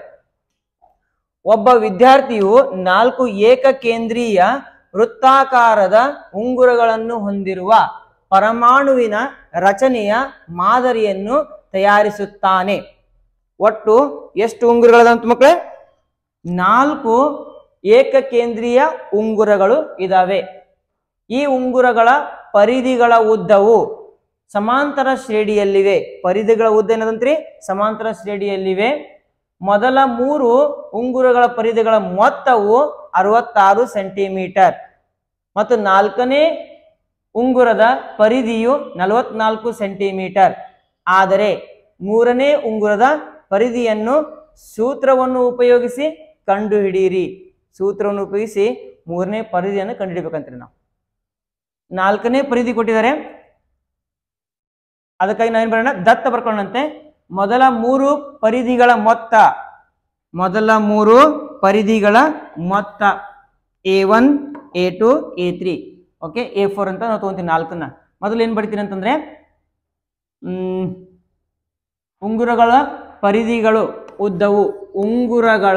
ಒಬ್ಬ ವಿದ್ಯಾರ್ಥಿಯು ನಾಲ್ಕು ಏಕಕೇಂದ್ರೀಯ ವೃತ್ತಾಕಾರದ ಉಂಗುರಗಳನ್ನು ಹೊಂದಿರುವ ಪರಮಾಣುವಿನ ರಚನೆಯ ಮಾದರಿಯನ್ನು ತಯಾರಿಸುತ್ತಾನೆ ಒಟ್ಟು ಎಷ್ಟು ಉಂಗುರಗಳದಂತ ಮಕ್ಕಳೇ ನಾಲ್ಕು ಏಕಕೇಂದ್ರೀಯ ಉಂಗುರಗಳು ಇದಾವೆ ಈ ಉಂಗುರಗಳ ಪರಿಧಿಗಳ ಉದ್ದವು ಸಮಾಂತರ ಶ್ರೇಣಿಯಲ್ಲಿವೆ ಪರಿಧಿಗಳ ಉದ್ದ ಏನದಂತ್ರಿ ಸಮಾಂತರ ಶ್ರೇಣಿಯಲ್ಲಿವೆ ಮೊದಲ ಮೂರು ಉಂಗುರಗಳ ಪರಿಧಿಗಳ ಮೊತ್ತವು ಅರವತ್ತಾರು ಸೆಂಟಿಮೀಟರ್ ಮತ್ತು ನಾಲ್ಕನೇ ಉಂಗುರದ ಪರಿಧಿಯು ನಲವತ್ನಾಲ್ಕು ಸೆಂಟಿಮೀಟರ್ ಆದರೆ ಮೂರನೇ ಉಂಗುರದ ಪರಿಧಿಯನ್ನು ಸೂತ್ರವನ್ನು ಉಪಯೋಗಿಸಿ ಕಂಡುಹಿಡಿಯಿರಿ ಸೂತ್ರವನ್ನು ಉಪಯೋಗಿಸಿ ಮೂರನೇ ಪರಿಧಿಯನ್ನು ಕಂಡುಹಿಡಿಬೇಕಂತ್ರಿ ನಾವು ನಾಲ್ಕನೇ ಪರಿಧಿ ಕೊಟ್ಟಿದ್ದಾರೆ ಅದಕ್ಕಾಗಿ ನಾವೇನ್ ಬರೋಣ ದತ್ತ ಬರ್ಕೊಳ್ಳಂತೆ ಮೊದಲ ಮೂರು ಪರಿಧಿಗಳ ಮೊತ್ತ ಮೊದಲ ಮೂರು ಪರಿಧಿಗಳ ಮೊತ್ತ a one a two a three okay a four ಅಂತ ನಾವು ತಗೊಂತೀವಿ ನಾಲ್ಕನ್ನ ಮೊದಲು ಏನು ಬಡಿತೀನಿ ಅಂತಂದ್ರೆ ಹ್ಮ್, ಉಂಗುರಗಳ ಪರಿಧಿಗಳು ಉದ್ದವು ಉಂಗುರಗಳ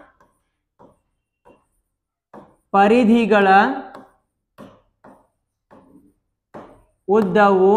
ಪರಿಧಿಗಳ ಉದ್ದವು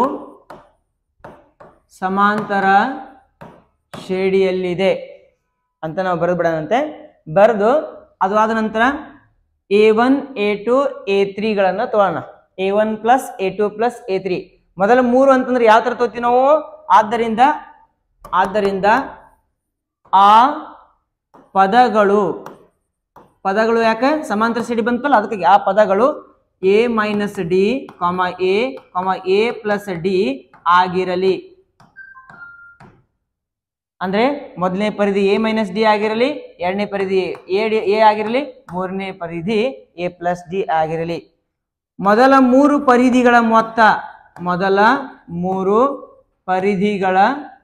ಸಮಾಂತರ ಶ್ರೇಣಿಯಲ್ಲಿದೆ ಅಂತ ನಾವು ಬರೆದು ಬಿಡೋಣಂತೆ ಬರೆದು ಅದು ಆದ ನಂತರ a one a two a ತ್ರೀಗಳನ್ನು ತಗೊಳ್ಳೋಣ a one plus a two plus a three ಮೊದಲ ಮೂರು ಅಂತಂದ್ರೆ ಯಾವ ಥರ ತಗೋತೀವಿ ನಾವು ಆದ್ದರಿಂದ ಆದ್ದರಿಂದ ಆ ಪದಗಳು ಪದಗಳು ಯಾಕೆ ಸಮಾಂತರ ಶ್ರೇಣಿ ಬಂತಲ್ಲ ಅದಕ್ಕೆ ಆ ಪದಗಳು a minus d comma a comma a plus d ಆಗಿರಲಿ ಅಂದ್ರೆ ಮೊದಲನೇ ಪರಿಧಿ ಎ ಮೈನಸ್ ಡಿ ಆಗಿರಲಿ ಎರಡನೇ ಪರಿಧಿ ಎ ಡಿ ಎ ಆಗಿರಲಿ ಮೂರನೇ ಪರಿಧಿ ಎ ಪ್ಲಸ್ ಡಿ ಆಗಿರಲಿ ಮೊದಲ ಮೂರು ಪರಿಧಿಗಳ ಮೊತ್ತ ಮೊದಲ ಮೂರು ಪರಿಧಿಗಳ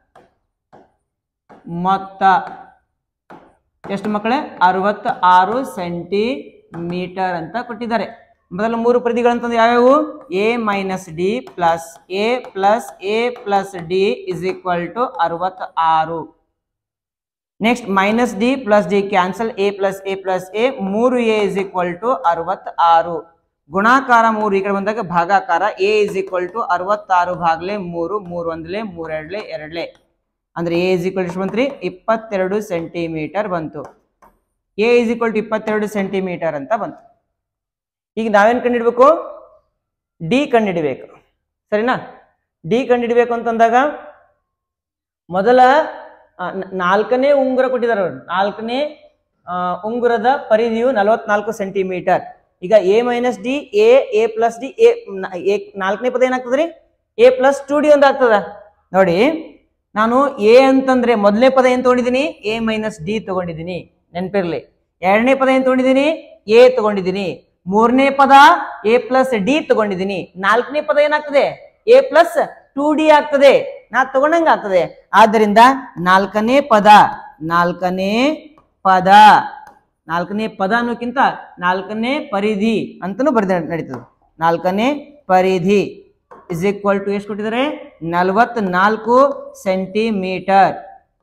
ಮೊತ್ತ ಎಷ್ಟು ಮಕ್ಕಳೇ ಅರವತ್ತ ಆರು ಸೆಂಟಿಮೀಟರ್ ಅಂತ ಕೊಟ್ಟಿದ್ದಾರೆ ಮೊದಲ ಮೂರು ಪರಿಧಿಗಳಂತಂದ್ರೆ ಯಾವ್ಯಾವು a minus d plus a plus a plus d is equal to ಅರವತ್ತ ಆರು next minus d plus d cancel a plus a plus a ಮೂರು ಎ ಇಸ್ ಈಕ್ವಲ್ ಟು ಅರವತ್ತ ಆರು ಗುಣಾಕಾರ ಮೂರು ಈ ಕಡೆ ಬಂದಾಗ ಭಾಗಾಕಾರ ಎ ಇಸ್ ಈಕ್ವಲ್ ಟು ಅರವತ್ತಾರು ಭಾಗಲೆ ಮೂರು ಮೂರು ಒಂದ್ಲೆ ಮೂರೆರಡ್ಲೆ ಎರಡ್ಲೆ ಅಂದ್ರೆ ಎ ಇಸ್ ಈಕ್ವಲ್ ಎಷ್ಟು ಬಂತ್ರಿ ಇಪ್ಪತ್ತೆರಡು ಸೆಂಟಿಮೀಟರ್ ಬಂತು ಎ ಇಸ್ ಈಕ್ವಲ್ ಟು ಇಪ್ಪತ್ತೆರಡು ಸೆಂಟಿಮೀಟರ್ ಅಂತ ಬಂತು ಈಗ ನಾವೇನ್ ಕಂಡಿಡ್ಬೇಕು ಡಿ ಕಂಡಿಡಿಬೇಕು ಸರಿನಾ ಡಿ ಕಂಡಿಡಿಬೇಕು ಅಂತಂದಾಗ ಮೊದಲ ಆ, ನ- ನಾಲ್ಕನೇ ಉಂಗುರ ಕೊಟ್ಟಿದ್ದಾರೆ ಅವ್ರು ನಾಲ್ಕನೇ ಆ, ಉಂಗುರದ ಪರಿಧಿಯು ನಲವತ್ನಾಲ್ಕು ಸೆಂಟಿಮೀಟರ್ ಈಗ a minus d a a plus d a ನ- ಎ ನಾಲ್ಕನೇ ಪದ ಏನಾಗ್ತದ್ರಿ ಎ ಪ್ಲಸ್ ಟು ಡಿ ಒಂದು ಆಗ್ತದ ನೋಡಿ ನಾನು ಎ ಅಂತಂದ್ರೆ ಮೊದಲನೇ ಪದ ಏನ್ ತಗೊಂಡಿದ್ದೀನಿ ಎ ಮೈನಸ್ ಡಿ ತಗೊಂಡಿದ್ದೀನಿ ನೆನಪಿರ್ಲಿ ಎರಡನೇ ಪದ ಏನ್ ತಗೊಂಡಿದ್ದೀನಿ ಎ ತಗೊಂಡಿದ್ದೀನಿ ಮೂರನೇ ಪದ ಎ ಪ್ಲಸ್ ಡಿ ತಗೊಂಡಿದ್ದೀನಿ ನಾಲ್ಕನೇ ಪದ ಏನಾಗ್ತದೆ ಎ ಪ್ಲಸ್ ಟೂ ಡಿ ಆಗ್ತದೆ ನಾ ತಗೊಂಡಂಗ ಆಗ್ತದೆ ಆದ್ದರಿಂದ ನಾಲ್ಕನೇ ಪದ ನಾಲ್ಕನೇ ಪದ ನಾಲ್ಕನೇ ಪದ ಅನ್ನೋಕ್ಕಿಂತ ನಾಲ್ಕನೇ ಪರಿಧಿ ಅಂತನೂ ಬರೆದ ನಡೀತದೆ ನಾಲ್ಕನೇ ಪರಿಧಿ ಇಸ್ ಈಕ್ವಲ್ ಟು ಎಷ್ಟು ಕೊಟ್ಟಿದ್ದಾರೆ ನಲವತ್ನಾಲ್ಕು ಸೆಂಟಿಮೀಟರ್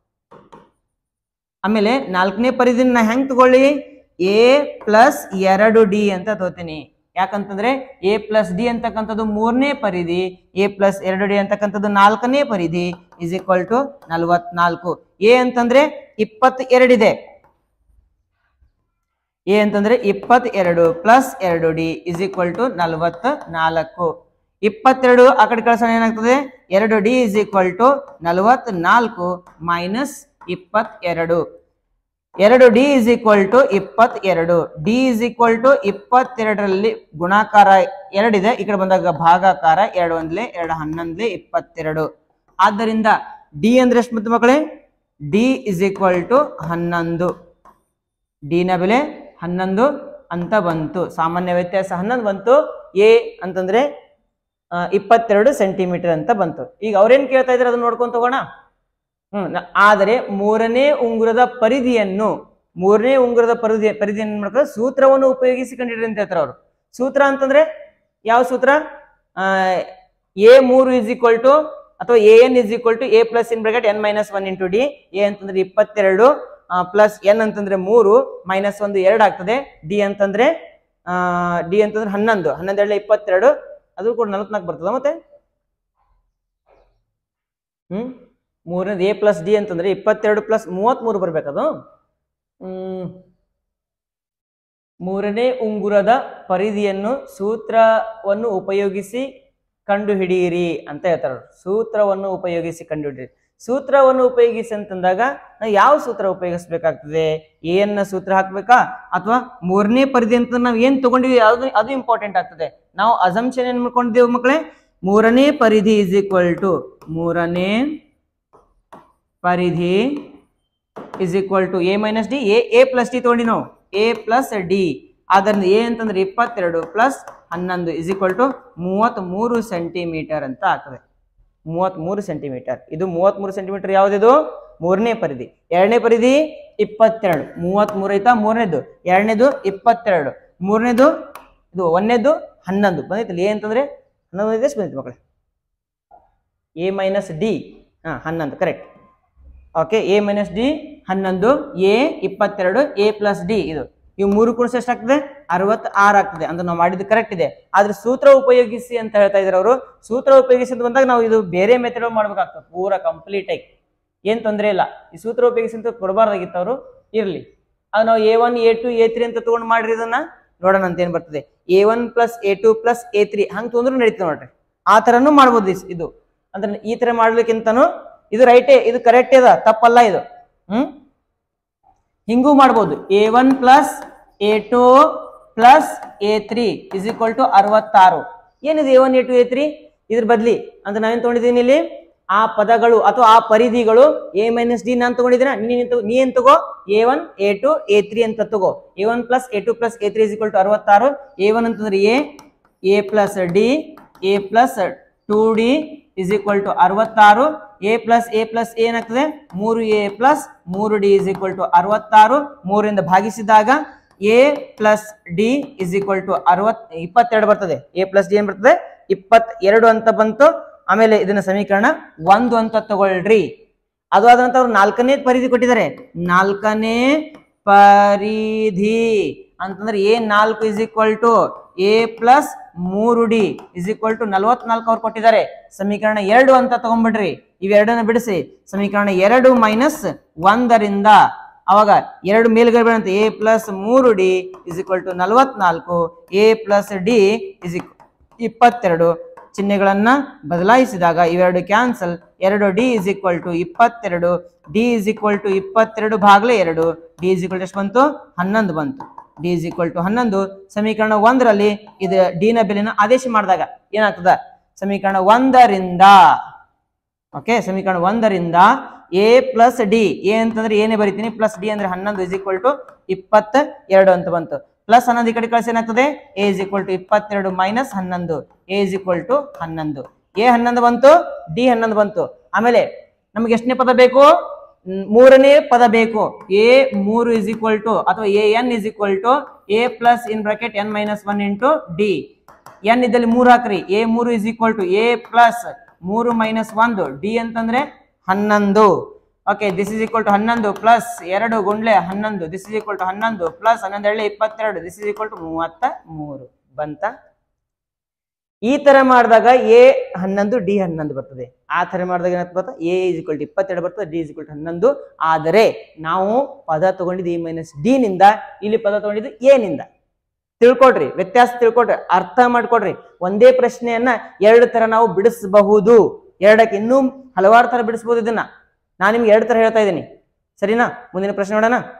ಆಮೇಲೆ ನಾಲ್ಕನೇ ಪರಿಧಿನ ನಾ ಹೆಂಗ್ ತಗೊಳ್ಳಿ ಎ ಪ್ಲಸ್ ಎರಡು ಡಿ ಅಂತ ತಗೋತೀನಿ ಯಾಕಂತಂದ್ರೆ ಎ ಪ್ಲಸ್ ಡಿ ಅಂತಕ್ಕಂಥದ್ದು ಮೂರನೇ ಪರಿಧಿ ಎ ಪ್ಲಸ್ ಎರಡು ಡಿ ಅಂತಕ್ಕಂಥದ್ದು ನಾಲ್ಕನೇ ಪರಿಧಿ ಇಸ್ ಈಕ್ವಲ್ ಟು ನಲವತ್ನಾಲ್ಕು ಎ ಅಂತಂದ್ರೆ ಇಪ್ಪತ್ತೆರಡಿದೆ ಎ ಅಂತಂದ್ರೆ ಇಪ್ಪತ್ತೆರಡು ಪ್ಲಸ್ ಎರಡು ಡಿ ಇಸ್ ಈಕ್ವಲ್ ಟು ನಲವತ್ತ ನಾಲ್ಕು ಇಪ್ಪತ್ತೆರಡು ಆ ಕಡೆ ಕಳ್ಸೋಣ ಏನಾಗ್ತದೆ ಎರಡು ಡಿ ಇಸ್ ಈಕ್ವಲ್ ಟು ನಲವತ್ನಾಲ್ಕು ಮೈನಸ್ ಇಪ್ಪತ್ತೆರಡು ಎರಡು ಡಿ ಇಸ್ ಈಕ್ವಲ್ ಟು ಇಪ್ಪತ್ತೆರಡು ಡಿ ಇಸ್ ಈಕ್ವಲ್ ಟು ಇಪ್ಪತ್ತೆರಡರಲ್ಲಿ ಗುಣಾಕಾರ ಎರಡಿದೆ ಈ ಕಡೆ ಬಂದಾಗ ಭಾಗಾಕಾರ ಎರಡು ಒಂದ್ಲೆ ಎರಡು ಹನ್ನೊಂದ್ಲೆ ಇಪ್ಪತ್ತೆರಡು ಆದ್ದರಿಂದ ಡಿ ಅಂದ್ರೆ ಎಷ್ಟು ಬಂತು ಮಕ್ಕಳೇ ಡಿ ಇಸ್ ಈಕ್ವಲ್ ಟು ಹನ್ನೊಂದು ಡಿನ ಬೆಲೆ ಹನ್ನೊಂದು ಅಂತ ಬಂತು ಸಾಮಾನ್ಯ ವ್ಯತ್ಯಾಸ ಹನ್ನೊಂದು ಬಂತು ಎ ಅಂತಂದ್ರೆ ಆ, ಇಪ್ಪತ್ತೆರಡು ಸೆಂಟಿಮೀಟರ್ ಅಂತ ಬಂತು ಈಗ ಅವ್ರೇನ್ ಕೇಳ್ತಾ ಇದ್ರೆ ಅದನ್ನ ನೋಡ್ಕೊಂತ ಹೋಗೋಣ ಹ್ಮ್ ನ- ಆದರೆ ಮೂರನೇ ಉಂಗುರದ ಪರಿಧಿಯನ್ನು ಮೂರನೇ ಉಂಗುರದ ಪರಿಧಿ ಪರಿಧಿಯನ್ನು ಏನ್ ಮಾಡ್ತಾರೆ ಸೂತ್ರವನ್ನು ಉಪಯೋಗಿಸಿ ಕಂಡಿಡ್ರಿ ಅಂತ ಹೇಳ್ತಾರೆ ಅವರು ಸೂತ್ರ ಅಂತಂದ್ರೆ ಯಾವ ಸೂತ್ರ ಎ ಮೂರು ಇಸ್ ಈಕ್ವಲ್ ಟು ಅಥವಾ a N is equal to A plus in bracket N minus one into D a ಅಂತಂದ್ರೆ ಇಪ್ಪತ್ತೆರಡು ಪ್ಲಸ್ ಎನ್ ಅಂತಂದ್ರೆ ಮೂರು ಮೈನಸ್ ಒಂದು ಎರಡು ಆಗ್ತದೆ ಡಿ ಅಂತಂದ್ರೆ ಡಿ ಅಂತಂದ್ರೆ ಹನ್ನೊಂದು ಹನ್ನೊಂದು ಎರಡಲೆ ಇಪ್ಪತ್ತೆರಡು ಅದು ಕೂಡ ನಲವತ್ನಾಲ್ಕು ಬರ್ತದೆ ಮತ್ತೆ ಹ್ಮ್ ಮೂರನೇದು ಎ ಪ್ಲಸ್ ಡಿ ಅಂತಂದ್ರೆ ಇಪ್ಪತ್ತೆರಡು ಪ್ಲಸ್ ಮೂವತ್ತ್ಮೂರು ಬರ್ಬೇಕದು ಹ್ಮ್ ಮೂರನೇ ಉಂಗುರದ ಪರಿಧಿಯನ್ನು ಸೂತ್ರವನ್ನು ಉಪಯೋಗಿಸಿ ಕಂಡುಹಿಡಿಯಿರಿ ಅಂತ ಹೇಳ್ತಾರೆ ಅವ್ರು. ಸೂತ್ರವನ್ನು ಉಪಯೋಗಿಸಿ ಕಂಡುಹಿಡಿಯಿರಿ ಸೂತ್ರವನ್ನು ಉಪಯೋಗಿಸಿ ಅಂತಂದಾಗ ನಾವು ಯಾವ ಸೂತ್ರ ಉಪಯೋಗಿಸ್ಬೇಕಾಗ್ತದೆ ಏನ ಸೂತ್ರ ಹಾಕ್ಬೇಕಾ ಅಥವಾ ಮೂರನೇ ಪರಿಧಿ ಅಂತ ನಾವು ಏನ್ ತಗೊಂಡಿವಿ ಅದು ಅದು ಇಂಪಾರ್ಟೆಂಟ್ ಆಗ್ತದೆ ನಾವು ಅಸಂಪ್ಷನ್ ಏನ್ ಮಾಡ್ಕೊಂಡಿದ್ದೇವೆ ಮಕ್ಕಳೇ ಮೂರನೇ ಪರಿಧಿ ಇಸ್ ಈಕ್ವಲ್ ಟು ಮೂರನೇ ಪರಿಧಿ is equal to a minus d a a plus d ತಗೊಂಡಿ ನಾವು ಎ ಪ್ಲಸ್ ಡಿ ಅದರಿಂದ ಎ ಅಂತಂದ್ರೆ ಇಪ್ಪತ್ತೆರಡು ಪ್ಲಸ್ ಹನ್ನೊಂದು ಇಸ್ ಈಕ್ವಲ್ ಟು ಮೂವತ್ತ್ಮೂರು ಸೆಂಟಿಮೀಟರ್ ಅಂತ ಆಗ್ತದೆ ಮೂವತ್ತ್ಮೂರು ಸೆಂಟಿಮೀಟರ್ ಇದು ಮೂವತ್ತ್ಮೂರು ಸೆಂಟಿಮೀಟರ್ ಯಾವುದಿದು ಮೂರನೇ ಪರಿಧಿ ಎರಡನೇ ಪರಿಧಿ ಇಪ್ಪತ್ತೆರಡು ಮೂವತ್ತ್ಮೂರು ಐತಾ ಮೂರನೇದು ಎರಡನೇದು ಇಪ್ಪತ್ತೆರಡು ಮೂರನೇದು ಇದು ಒಂದನೇದು ಹನ್ನೊಂದು ಬಂದೈತಲ್ಲ ಎ ಅಂತಂದ್ರೆ ಹನ್ನೊಂದು ಎಷ್ಟು ಬಂದೈತೆ ಮಕ್ಕಳೇ ಎ ಮೈನಸ್ ಡಿ ಹಾಂ ಹನ್ನೊಂದು correct okay a minus d ಹನ್ನೊಂದು ಎ ಇಪ್ಪತ್ತೆರಡು ಎ ಪ್ಲಸ್ ಡಿ ಇದು ಇವು ಮೂರು ಕೂಡ ಎಷ್ಟಾಗ್ತದೆ ಅರವತ್ತಾರು ಆಗ್ತದೆ ಅಂತ ನಾವು ಮಾಡಿದ್ದು ಕರೆಕ್ಟ್ ಇದೆ ಆದ್ರೆ ಸೂತ್ರ ಉಪಯೋಗಿಸಿ ಅಂತ ಹೇಳ್ತಾ ಇದ್ದಾರೆ ಅವರು ಸೂತ್ರ ಉಪಯೋಗಿಸಿ ಅಂತ ಬಂದಾಗ ನಾವು ಇದು ಬೇರೆ ಮೆಥಡ್ ಮಾಡ್ಬೇಕಾಗ್ತದೆ ಪೂರ ಕಂಪ್ಲೀಟ್ ಆಗಿ ಏನ್ ತೊಂದರೆ ಇಲ್ಲ ಈ ಸೂತ್ರ ಉಪಯೋಗಿಸಿ ಅಂತ ಕೊಡಬಾರ್ದಾಗಿತ್ತು ಅವರು ಇರ್ಲಿ ಅದು ನಾವು a one a two a three ಅಂತ ತಗೊಂಡು ಮಾಡ್ರಿ ಇದನ್ನ ನೋಡೋಣ ಅಂತ ಏನ್ ಬರ್ತದೆ a one plus a two plus a three ಹಂಗೆ ತೊಂದ್ರೆ ನಡೀತದೆ ನೋಡ್ರಿ ಆ ಥರನೂ ಮಾಡ್ಬೋದು ಇಸ್- ಇದು ಅಂದ್ರೆ ಈ ತರ ಮಾಡ್ಲಿಕ್ಕಿಂತನೂ ಇದು ರೈಟೇ ಇದು ಕರೆಕ್ಟ್ ಇದೆ ತಪ್ಪಲ್ಲ ಇದು ಹ್ಮ್ ಹಿಂಗೂ ಮಾಡ್ಬೋದು a one plus a two plus a three is equal to ಅರವತ್ತಾರು ಏನಿದೆ a one a two a three ಇದ್ರ ಬದ್ಲಿ ಅಂತ ನಾವೇನ್ ತಗೊಂಡಿದ್ದೀನಿ ಇಲ್ಲಿ ಆ ಪದಗಳು ಅಥವಾ ಆ ಪರಿಧಿಗಳು ಎ ಮೈನಸ್ ಡಿ ನಾನು ತಗೊಂಡಿದ್ದೀನ ನೀನ್ ತಗೋ- ನೀ ಏನ್ ತಗೋ a one a two a three ಅಂತ ತಗೋ a one plus a two plus a three is equal to ಅರವತ್ತಾರು ಎ ಒನ್ ಅಂತಂದ್ರೆ a a plus d a plus two d is equal to ಅರವತ್ತಾರು ಎ ಪ್ಲಸ್ ಎ ಪ್ಲಸ್ ಏನಾಗ್ತದೆ ಮೂರು ಎ ಪ್ಲಸ್ ಮೂರು ಡಿ ಇಸ್ ಈಕ್ವಲ್ ಟು ಅರವತ್ತಾರು ಮೂರಿಂದ ಭಾಗಿಸಿದಾಗ a plus d is equal to ಅರವತ್ ಇಪ್ಪತ್ತೆರಡು ಬರ್ತದೆ ಎ ಪ್ಲಸ್ ಡಿ ಏನ್ ಬರ್ತದೆ ಇಪ್ಪತ್ತೆರಡು ಅಂತ ಬಂತು ಆಮೇಲೆ ಇದನ್ನ ಸಮೀಕರಣ ಒಂದು ಅಂತ ತಗೊಳ್ರಿ ಅದು ಆದ ನಂತರ ಅವ್ರು ನಾಲ್ಕನೇ ಪರಿಧಿ ಕೊಟ್ಟಿದ್ದಾರೆ ನಾಲ್ಕನೇ ಪರಿಧಿ ಅಂತಂದ್ರೆ ಎ ನಾಲ್ಕು is equal to A plus ಮೂರು ಡಿ ಇಸ್ ಈಕ್ವಲ್ ಟು ನಲವತ್ನಾಲ್ಕು ಅವ್ರು ಕೊಟ್ಟಿದ್ದಾರೆ ಸಮೀಕರಣ ಎರಡು ಅಂತ ತಗೊಂಡ್ಬಿಡ್ರಿ ಇವೆರಡನ್ನ ಬಿಡಿಸಿ ಸಮೀಕರಣ ಎರಡು ಮೈನಸ್ ಒಂದರಿಂದ ಅವಾಗ ಎರಡು ಮೇಲ್ಗಡೆ ಬೀಳಂತೆ ಎ ಪ್ಲಸ್ ಮೂರು ಡಿ ಇಸ್ ಈಕ್ವಲ್ ಟು ನಲವತ್ನಾಲ್ಕು ಎ ಪ್ಲಸ್ ಡಿ ಇಸ್ ಇಪ್ಪತ್ತೆರಡು ಚಿಹ್ನೆಗಳನ್ನ ಬದಲಾಯಿಸಿದಾಗ ಇವೆರಡು ಕ್ಯಾನ್ಸಲ್ ಎರಡು ಡಿ ಇಸ್ ಈಕ್ವಲ್ ಟು ಇಪ್ಪತ್ತೆರಡು ಡಿ ಇಸ್ ಈಕ್ವಲ್ ಟು ಇಪ್ಪತ್ತೆರಡು ಭಾಗಲೇ ಎರಡು ಡಿ ಇಸ್ ಈಕ್ವಲ್ ಎಷ್ಟು ಬಂತು ಹನ್ನೊಂದು ಬಂತು ಡಿ ಇಸ್ ಈಕ್ವಲ್ ಟು ಹನ್ನೊಂದು ಸಮೀಕರಣ ಒಂದರಲ್ಲಿ ಇದು ಡಿ ನ ಬೆಲೆನ ಆದೇಶ ಮಾಡಿದಾಗ ಏನಾಗ್ತದ ಸಮೀಕರಣ ಒಂದರಿಂದ ಓಕೆ ಸಮೀಕರಣ ಒಂದರಿಂದ ಎ ಪ್ಲಸ್ ಡಿ ಎ ಅಂತಂದ್ರೆ ಏನೇ ಬರಿತೀನಿ ಪ್ಲಸ್ ಡಿ ಅಂದ್ರೆ ಹನ್ನೊಂದು ಇಸ್ ಈಕ್ವಲ್ ಟು ಇಪ್ಪತ್ತ ಎರಡು ಅಂತ ಬಂತು ಪ್ಲಸ್ ಹನ್ನೊಂದು ಈ ಕಡೆ ಕಳಿಸಿ ಏನಾಗ್ತದೆ ಎ ಇಸ್ ಈಕ್ವಲ್ ಟು ಇಪ್ಪತ್ತೆರಡು ಮೈನಸ್ ಹನ್ನೊಂದು ಎ ಇಸ್ ಈಕ್ವಲ್ ಟು ಹನ್ನೊಂದು ಎ ಹನ್ನೊಂದು ಬಂತು ಡಿ ಹನ್ನೊಂದು ಬಂತು ಆಮೇಲೆ ನಮ್ಗೆ ಎಷ್ಟನೇ ಪದ ಬೇಕು ಮ್, ಮೂರನೇ ಪದ ಬೇಕು ಎ ಮೂರು ಇಸ್ ಈಕ್ವಲ್ ಟು ಅಥವಾ a N is equal to A plus in bracket N minus one into d n ಇದ್ದಲ್ಲಿ ಮೂರು ಹಾಕ್ರಿ ಎ ಮೂರು is equal to A plus ಮೂರು ಮೈನಸ್ ಒಂದು ಡಿ ಅಂತಂದ್ರೆ ಹನ್ನೊಂದು okay this is equal to ಹನ್ನೊಂದು ಪ್ಲಸ್ ಎರಡು ಗುಂಡ್ಲೆ ಹನ್ನೊಂದು ದಿಸ್ ಇಸ್ ಈಕ್ವಲ್ ಟು ಹನ್ನೊಂದು ಪ್ಲಸ್ ಹನ್ನೊಂದು ಎಳ್ಳೆ ಇಪ್ಪತ್ತೆರಡು ದಿಸ್ ಇಸ್ ಈಕ್ವಲ್ ಟು ಮೂವತ್ತ ಮೂರು ಬಂತ ಈ ತರ ಮಾಡಿದಾಗ ಎ ಹನ್ನೊಂದು ಡಿ ಹನ್ನೊಂದು ಬರ್ತದೆ ಆ ತರ ಮಾಡಿದಾಗ ಏನಾಗ್ತದೆ ಗೊತ್ತಾ ಎ ಇಸ್ ಈಕ್ವಲ್ ಟು ಇಪ್ಪತ್ತೆರಡು ಬರ್ತದೆ ಡಿ ಇಸ್ ಈಕ್ವಲ್ ಟು ಹನ್ನೊಂದು ಆದರೆ ನಾವು ಪದ ತಗೊಂಡಿದ್ದು ಎ ಮೈನಸ್ ಡಿ ನಿಂದ ಇಲ್ಲಿ ಪದ ತಗೊಂಡಿದ್ದು ಎ ನಿಂದ ತಿಳ್ಕೊಡ್ರಿ ವ್ಯತ್ಯಾಸ ತಿಳ್ಕೊಡ್ರಿ ಅರ್ಥ ಮಾಡ್ಕೊಡ್ರಿ ಒಂದೇ ಪ್ರಶ್ನೆಯನ್ನ ಎರಡು ತರ ನಾವು ಬಿಡಿಸಬಹುದು ಎರಡಕ್ಕೆ ಇನ್ನೂ ಹಲವಾರು ತರ ಬಿಡಿಸಬಹುದು ಇದನ್ನ ನಾನು ನಿಮ್ಗೆ ಎರಡು ತರ ಹೇಳ್ತಾ ಇದ್ದೀನಿ ಸರಿನಾ ಮುಂದಿನ ಪ್ರಶ್ನೆ ನೋಡೋಣ